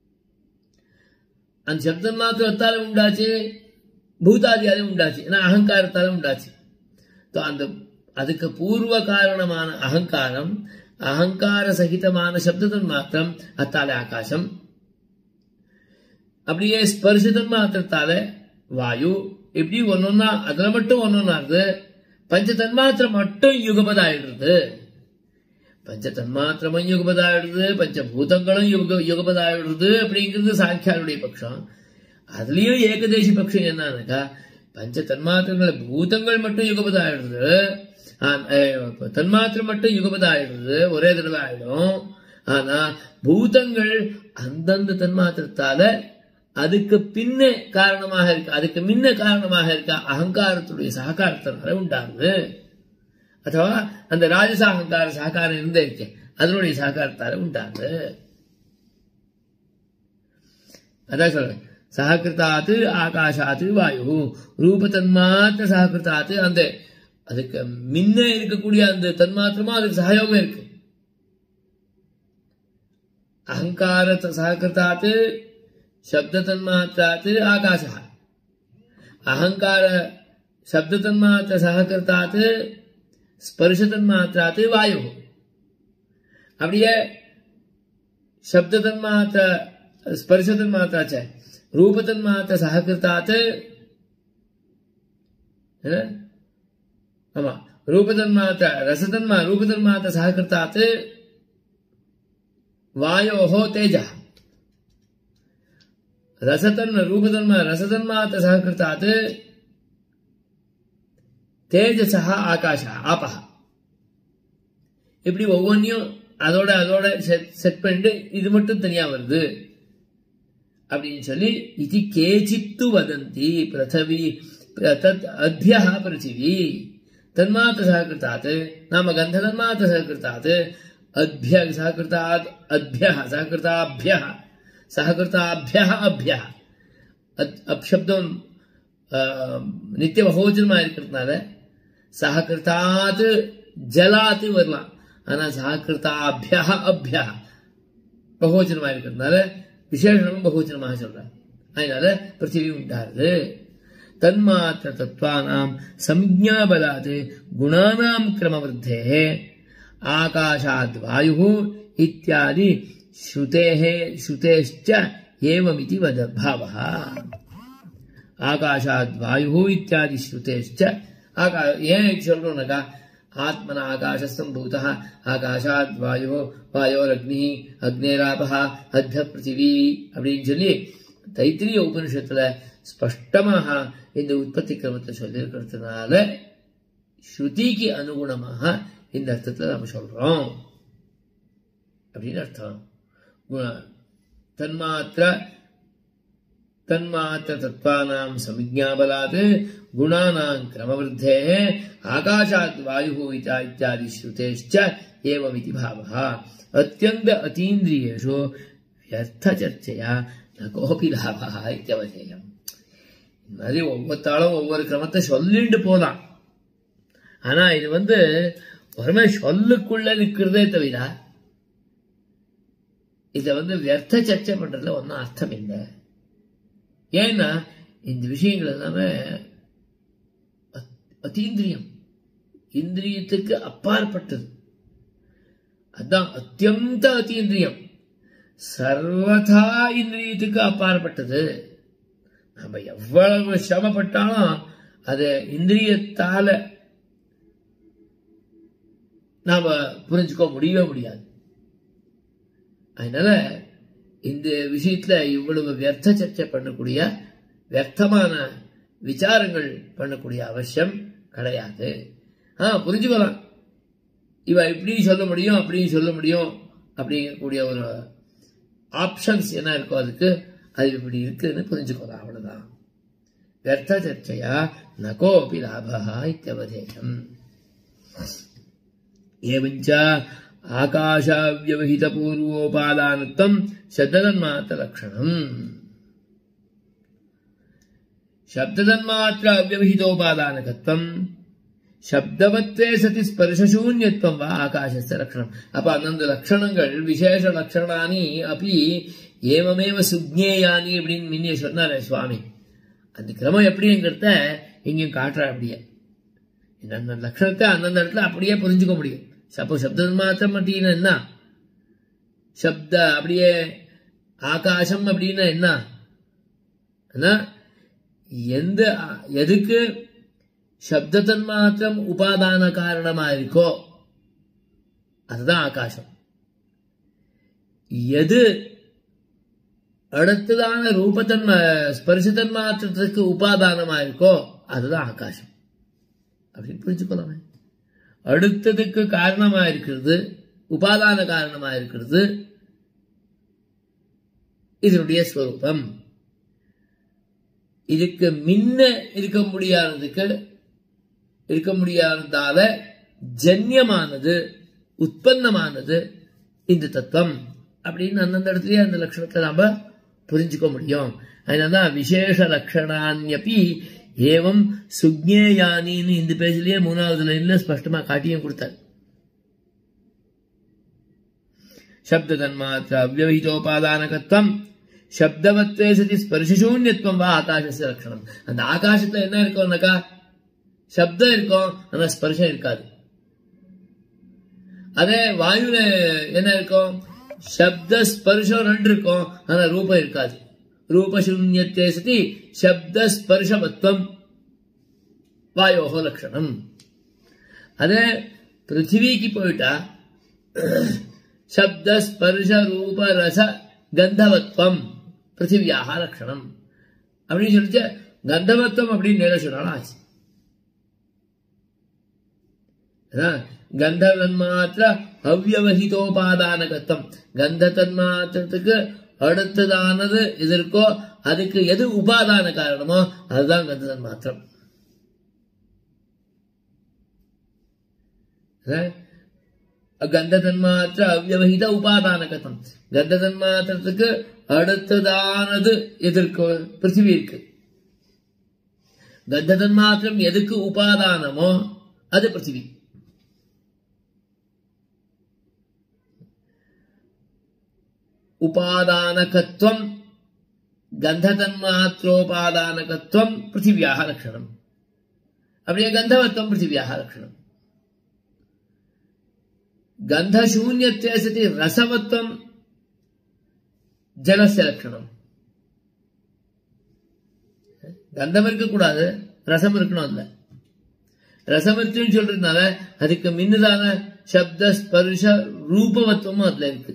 அந்த சப்தன்மாத்திரத்தால உண்டாச்சு பூதாதியாலே உண்டாச்சு ஏன்னா அகங்காரத்தால உண்டாச்சு அந்த அதுக்கு பூர்வ காரணமான அகங்காரம் அகங்கார சகிதமான சப்தத்தன் மாத்திரம் அத்தால ஆகாசம் அப்படியே ஸ்பர்சதன் மாத்திரத்தால வாயு இப்படி ஒன்னொன்னா அதுல மட்டும் ஒன்னொன்னா இருக்கு பஞ்ச தன்மாத்திரம் மட்டும் யுகபதாயிடுறது பஞ்ச தன்மாத்திரமும் யுகபதாயிடுறது பஞ்சபூதங்களும் யுக யுகபதாயிடுறது அப்படிங்கிறது சாங்கியாருடைய பட்சம் அதுலயும் ஏகதேசி பட்சம் என்னன்னாக்கா பஞ்ச தன்மாத்திரங்கள் பூதங்கள் மட்டும் யுகபதாயிடுறது தன்மாத்திரம் மட்டும் யுகபதாயிடுறது ஒரே தடவை ஆயிடும் ஆனா பூதங்கள் அந்தந்த தன்மாத்திரத்தால அதுக்கு பின்ன காரணமாக இருக்க அதுக்கு முன்ன காரணமாக இருக்க அகங்காரத்துடைய சககாரத்தினால உண்டாகுது ಅಥವಾ அந்த ராஜச அகங்கார சககாரம் இருந்தே இருக்கே அதனுடைய சககாரத்தால உண்டாகுது அதான் சொல்றேன் சககிருத்தாத்து ஆகாஷாத்து வாயு ரூப தன்மாத்திர சககிருத்தாத்து அந்த அதுக்கு முன்ன இருக்கக்கூடிய அந்த தன்மாத்திரமா அதுக்கு சகயோகம் இருக்கு அகங்கார சககிருத்தாத்து शब्दतन्मात्रात् आकाशः अहङ्कार शब्दतन्मात्र सहकृतात् स्पर्शतन्मात्रात् वायुः அப்படியே शब्दतन्मात्र स्पर्शतन्मात्रा च रूपतन्मात्र सहकृतात् ஆமா ரூபதன்மாத்திர ரசதன்மா ரூபதன்மாத்திர சககிருத்தாத் வாயோஹோ தேஜः रसतन्म रूपतन्म रसतन्मात् सहकृतात् தேஜசா ஆகாஷா ஆபா இப்படி ஒவ்வொன்றையும் அதோட அதோட செட் பண்ணிட்டு இது மட்டும் தனியா வருது அப்படின்னு சொல்லி இது கேச்சித்து வதந்தி பிரதவி தத் அத்தியா பிருத்திவி தன்மாத்த சககிருத்தாத் நாம கந்த தன்மாத்த சககிருத்தாத் அத்திய சககிருத்தாத் அத்திய சககிருத்தாபிய சககிருத்தாபிய அபிய அப்சப்தம் நித்திய பகவச்சனமா இருக்கிறதுனால சககிருத்தாத் ஜலாத்து வரலாம் ஆனா சககிருத்தாபிய அபிய பகவச்சனமா இருக்கிறதுனால விசேஷமும் பகவச்சனமாக சொல்றார் அதனால பிருத்திவி உண்டாருது தன்மாத்திர தத்வானாம் சம்ஜாபலாத் குணானாம் கிரமவருத்தே ஆகாஷாத் வாயு இத்தியாதி ஸ்ருதேः ஸ்ருதேश्च एवमिति वद भावः ஆகாஷாத் வாயு இத்தியாதி ஸ்ருதேஷ்ட ஆகா ஏன் சொல்றோம்னாக்கா ஆத்மன ஆகாசசம்பூதः ஆகாஷாத் வாயோ வாயோரக்னி அக்னேராபः அத்த பிருத்திவி அப்படின்னு சொல்லி தைத்திரிய உபனிஷத்துல ஸ்பஷ்டமாக இந்த உற்பத்தி கிரமத்தை சொல்லியிருக்கிறதுனால ஸ்ருதிக்கு அனுகுணமாக இந்த அர்த்தத்துல நம்ம சொல்றோம் அப்படின்னு அர்த்தம் குண- தன்மாத்திர தன்மாத்திர தத்வானாம் சமிஜாபலாத் குணானாம் கிரமவருத்தேः ஆகாஷாத் வாயுः இதா இத்தியாதி ஸ்ருதேश्च एवमिति भावः अत्यन्त अतीन्द्रियेषु व्यर्थचर्चया न कोऽपि लाभः इत्यवधेयम् இந்த மாதிரி ஒவ்வொருத்தாலும் ஒவ்வொரு கிரமத்தை சொல்லிண்டு போலாம் ஆனா இது வந்து ஒருமே சொல்லுக்குள்ள நிற்கிறதே தவிர இத வந்து வியர்த்த சர்ச்சை பண்றதுல ஒன்றும் அர்த்தம் இல்லை ஏன்னா இந்த விஷயங்கள் எல்லாமே அத்- அத்தீந்திரியம் இந்திரியத்துக்கு அப்பாற்பட்டது அதான் அத்தியந்த அத்தீந்திரியம் சர்வதா இந்திரியத்துக்கு அப்பாற்பட்டது நம்ம எவ்வளவு சிரமப்பட்டாலும் அது இந்திரியத்தால நாம புரிஞ்சுக்க முடியவே முடியாது அதனால இந்த விஷயத்துல இவ்வளவு வியர்த்த சர்ச்சை பண்ணக்கூடிய வியர்த்தமான விசாரங்கள் பண்ணக்கூடிய அவசியம் கிடையாது ஆ புரிஞ்சுக்கலாம் இவ இப்படி சொல்ல முடியும் அப்படி சொல்ல முடியும் அப்படிங்கக்கூடிய ஒரு ஆப்ஷன்ஸ் என்ன இருக்கோ அதுக்கு அது இப்படி இருக்குன்னு புரிஞ்சுக்கலாம் அவ்வளவுதான் வியர்த்த சர்ச்சையா நகோபி லாபா இத்தியவதேயம் एवञ्च आकाशाव्यवहितपूर्वोपादानत्वम् शब्दतन्मात्रलक्षणम् शब्दतन्मात्र अव्यवहितोपादानकत्वम् ಶಬ್ದವತ್ತೇ ಸತಿ ಸ್ಪರ್ಶಶೂನ್ಯತ್ವಂ ವಾ ಆಕಾಶಸ್ಯ ಲಕ್ಷಣಂ ಅಪ ಅನ್ನೊಂದು ಲಕ್ಷಣங்கள் விசேஷ லட்சணானி அப்படி ஏவமேவ சுக்ஞேயானி அப்படின்னு முன்னே சொன்னாரே சுவாமி அந்த கிரமம் எப்படிங்கிறத இங்கேயும் காட்டுறா அப்படியே அந்த லட்சணத்தை அந்தந்த இடத்துல அப்படியே புரிஞ்சுக்க முடியும் அப்போ சப்த மாத்திரம் அப்படின்னா என்ன சப்த அப்படியே ஆகாசம் அப்படின்னா என்ன ஆனா, எந்த எதுக்கு சப்தத்தன் மாத்திரம் உபாதான காரணமா இருக்கோ அதுதான் ஆகாசம் எது அடுத்ததான ரூபத்தன் ஸ்பரிசத்தன் மாத்திரத்துக்கு உபாதானமா இருக்கோ அதுதான் ஆகாசம் அப்படின்னு புரிஞ்சுக்கலாமே அடுத்ததுக்கு காரணமா இருக்கிறது உபாதான காரணமா இருக்கிறது இதனுடைய ஸ்வரூபம் இதுக்கு முன்ன இருக்க முடியாததுக்கு இருக்க முடியாததால ஜன்யமானது உற்பத்தமானது இந்த தத்துவம் அப்படின்னு அந்தந்த இடத்துலயே அந்த லட்சணத்தை நாம புரிஞ்சுக்க முடியும் அதனாலதான் விசேஷ லட்சணான்யப்பி ஏவம் சுக்ஞேயானின்னு இந்த பேஜ்லயே மூணாவது லைன்ல ஸ்பஷ்டமா காட்டியும் கொடுத்தார் சப்த தன்மாத்திர அவ்வவிதோபாதானகத்துவம் சப்தவத்வே சதி ஸ்பர்ஷசூன்யத்துவம் வா ஆகாசஸ்ய லட்சணம் அந்த ஆகாசத்துல என்ன இருக்கும்னாக்கா சப்தம் இருக்கும் ஆனா ஸ்பர்ஷம் இருக்காது அதே வாயுல என்ன இருக்கும் சப்த ஸ்பர்ஷம் ரெண்டு இருக்கும் ஆனா ரூபம் இருக்காது ரூபசூன்யத்தே சதி சப்த ஸ்பர்ஷமத்துவம் வாயோகோ லட்சணம் அதே பிருத்திவிக்கு போயிட்டா சப்த ஸ்பர்ஷ ரூப ரச கந்தவத்வம் பிருத்திவியாக லட்சணம் அப்படின்னு சொல்லிச்சு கந்தவத்வம் அப்படின்னு நேர சொன்னாலும் ஆச்சு அதான் கந்த தன்மாத்திர அவ்வவஹிதோபாதானகத்தம் கந்த தன்மாத்திரத்துக்கு அடுத்ததானது எது இருக்கோ அதுக்கு எது உபாதான காரணமோ அதுதான் கந்த தன்மாத்திரம் அதான் கந்த தன்மாத்திர அவ்வவஹித உபாதானகத்தம் கந்த தன்மாத்திரத்துக்கு அடுத்ததானது எதற்கு பிருத்திவி இருக்கு கந்த தன்மாத்திரம் எதுக்கு உபாதானமோ அது பிருத்திவி உபாதானகத்துவம் கந்ததன்மாத்திரோபாதானகத்துவம் பிருத்திவியாக லட்சணம் அப்படியே கந்தவத்துவம் பிருத்திவியாக லட்சணம் கந்தசூன்யத்தே சதி ரசவத்துவம் ஜலசிய லட்சணம் கந்தம் இருக்கக்கூடாது ரசம் இருக்கணும் இல்ல ரசவத்துன்னு சொல்றதுனால அதுக்கு மின்னதான சப்த ஸ்பர்ஷ ரூபவத்துவமும் அதுல இருக்கு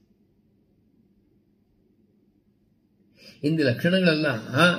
இந்த லட்சணங்கள் எல்லாம்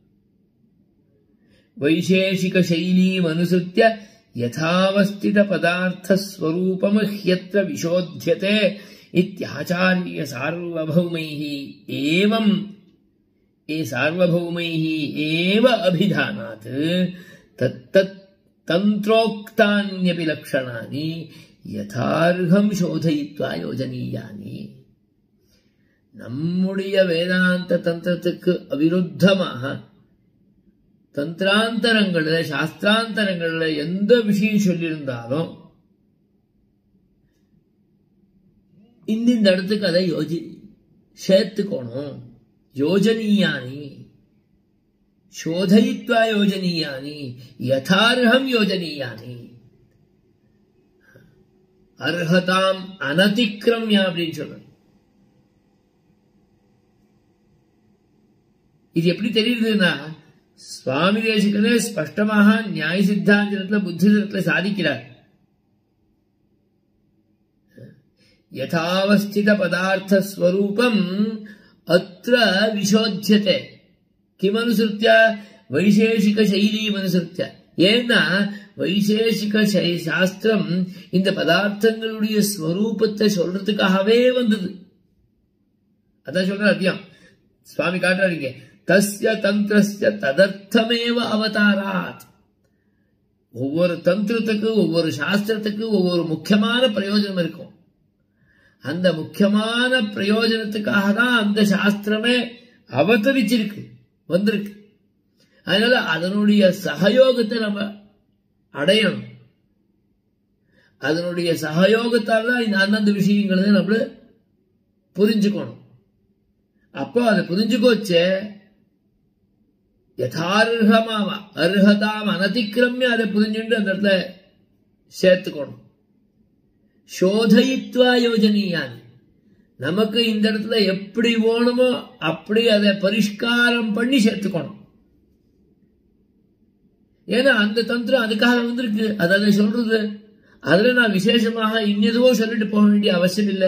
வைசேஷிக சைலீம் அனுசృత్య யதாவஸ்தித பதார்த்த ஸ்வரூபம் ஹ்யத்ர விஷோத்யதே இத்தியாச்சாரிய சார்வபௌமைः ஏவம் ஏ சார்வபௌமைः ஏவ அபிதானாத் தத்தத் தந்திரோக்தான்யபி லக்ஷணானி யதார்ஹம் சோதயித்வா யோஜனீயானி நம்முடைய வேதாந்த தந்திரத்துக்கு அவிருத்தமாக தந்திராந்தரங்கள்ல சாஸ்திராந்தரங்கள்ல எந்த விஷயம் சொல்லியிருந்தாலும் இந்த இடத்துக்கு அதை யோஜி சேர்த்துக்கணும் யோஜனீயானி சோதயித்வா யோஜனீயானி யதார்ஹம் யோஜனீயானி அர்ஹதாம் அனதிக்கிரம்யா அப்படின்னு சொல்றேன் இது எப்படி தெரியுதுன்னா சுவாமி தேசிகனே ஸ்பஷ்டமாக நியாய சித்தாந்தத்துல புத்திதத்துல சாதிக்கிறார் யதாவஸ்தித பதார்த்த ஸ்வரூபம் அத்திர விஷோத்தியத்தை கிமனுசృత్య வைசேஷிக சைலீம் அனுசృత్య ஏன்னா வைசேஷிக சாஸ்திரம் இந்த பதார்த்தங்களுடைய ஸ்வரூபத்தை சொல்றதுக்காகவே வந்தது அதான் சொல்ற அத்தியம் சுவாமி காட்டுறாருங்க தஸ்ய தந்திரஸ்ய ததர்த்தமேவ அவதாராத் ஒவ்வொரு தந்திரத்துக்கு ஒவ்வொரு சாஸ்திரத்துக்கு ஒவ்வொரு முக்கியமான பிரயோஜனம் இருக்கும் அந்த முக்கியமான பிரயோஜனத்துக்காக தான் அந்த சாஸ்திரமே அவதரிச்சிருக்கு வந்திருக்கு அதனால அதனுடைய சகயோகத்தை நம்ம அடையணும் அதனுடைய சகயோகத்தால் தான் இந்த அந்தந்த விஷயங்களை நம்ம புரிஞ்சுக்கணும் அப்போ அதை புரிஞ்சுக்கோச்சே யதார்ஹமாம அர்ஹதாம் அனதிக்கிரமிய அதை புரிஞ்சுட்டு அந்த இடத்துல சேர்த்துக்கணும் சோதயித்வா யோஜனீயான் நமக்கு இந்த இடத்துல எப்படி வேணுமோ அப்படி அதை பரிஷ்காரம் பண்ணி சேர்த்துக்கணும் ஏன்னா அந்த தந்திரம் அதுக்காக வந்திருக்கு அதை அதை சொல்றது அதுல நான் விசேஷமாக இன்னெதுவோ சொல்லிட்டு போக வேண்டிய அவசியம் இல்லை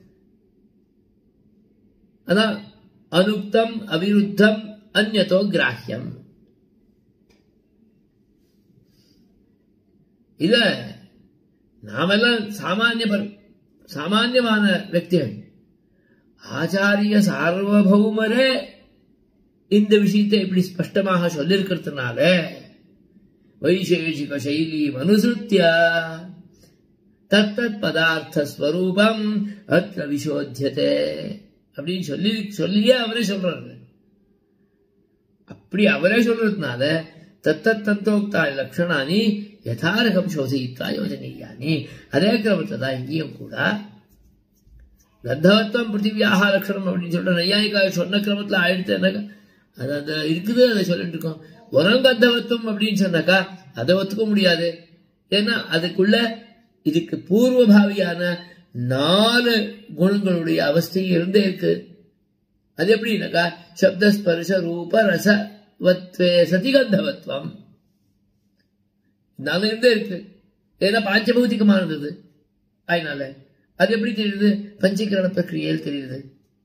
அதான் அனுக்தம் அவிருத்தம் அந்நதோ கிராஹ்யம் இத நாமெல்லாம் சாமானிய சாமானியமான వ్యక్తిகள் ஆச்சாரிய சார்வபௌமரே இந்த விஷயத்தை இப்படி ஸ்பஷ்டமாக சொல்லியிருக்கிறதுனால வைசேஷிக சைலி அனுசృత్య தத்தத் பதார்த்த ஸ்வரூபம் அத்த விசோத்தியதே அப்படின்னு சொல்லி சொல்லியே அவரே சொல்றாரு அப்படி அவரே சொல்றதுனால தத்தத் தந்தோக்தா லட்சணானி யதாரகம் சோதயித்வா யோஜனீயானி அதே கிரமத்தை தான் இங்கேயும் கூட கந்தவத்வம் பிருத்திவியாக லட்சணம் அப்படின்னு சொல்ற நையாயிகா சொன்ன கிரமத்துல ஆயிடுத்து என்னக்கா அது அந்த இருக்குது அதை சொல்லிட்டு இருக்கோம் உரம் கந்தவத்துவம் அப்படின்னு சொன்னாக்கா அதை ஒத்துக்க முடியாது ஏன்னா அதுக்குள்ள இதுக்கு பூர்வபாவியான நாலு குணங்களுடைய அவஸ்தை இருந்தே இருக்கு அது எப்படின்னாக்கா சப்த ஸ்பர்ஷ ரூப ரசவத்வே சதிகந்தவத்வம் நாலு இருந்தே இருக்கு ஏன்னா பாஞ்சபௌதிகமானது அதனால அது எப்படி தெரியுது பஞ்சீகரண பிரக்கிரியில் தெரியுது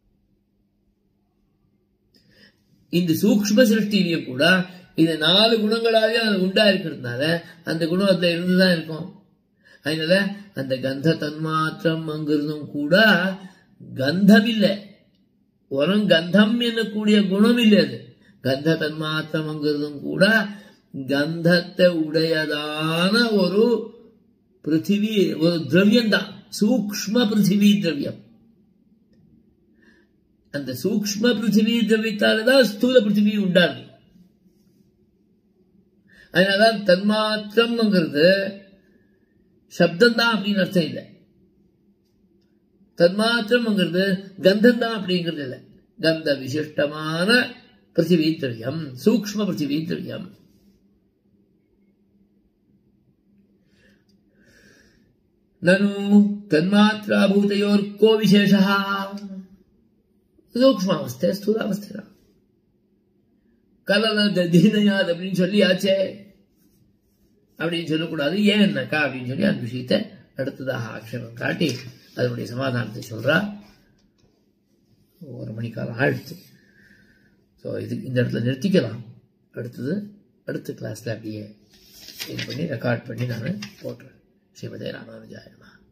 இந்த சூக்ம சிருஷ்டிலையும் கூட இந்த நாலு குணங்களாலே அது உண்டா இருக்கிறதுனால அந்த குணம் அதுல இருந்துதான் இருக்கும் அதனால அந்த கந்த தன்மாத்திரம் அங்கிருந்தும் கூட கந்தம் இல்லை வரும் கந்தம் என்னக்கூடிய குணம் இல்லை அது கந்த தன்மாத்திரம் அங்கிருந்தும் கூட கந்தத்தை உடையதான ஒரு பிருத்திவி ஒரு திரவியம் தான் சூக்ம பிருத்திவி திரவியம் அந்த சூக்ம பிருத்திவி திரவியத்தாலதான் ஸ்தூல பிருத்திவி உண்டாது அதனாலதான் தன்மாத்திரம்ங்கிறது சப்தம் தான் அப்படின்னு அர்த்தம் இல்லை தன்மாத்திரம்ங்கிறது கந்தம் தான் அப்படிங்கிறது இல்லை கந்த விசிஷ்டமான பிருத்திவி திரவியம் சூக்ம பிருத்திவி திரவியம் நனு தன்மாத்திராபூதையோர்கோ விசேஷ சூக்மாவஸ்தை ஸ்தூலாவஸ்தை தான் கலன தீனையாது அப்படின்னு சொல்லியாச்சே அப்படின்னு சொல்லக்கூடாது ஏன் என்னக்கா அப்படின்னு சொல்லி அந்த விஷயத்தை அடுத்ததாக ஆட்சேபம் காட்டி அதனுடைய சமாதானத்தை சொல்றா ஒரு மணிக்காலம் ஆயிடுச்சு ஸோ இது இந்த இடத்துல நிறுத்திக்கலாம் அடுத்தது அடுத்த கிளாஸில் அப்படியே இது பண்ணி ரெக்கார்ட் பண்ணி நான் போட்டுறேன் ஸ்ரீமதே ராமானுஜாயமா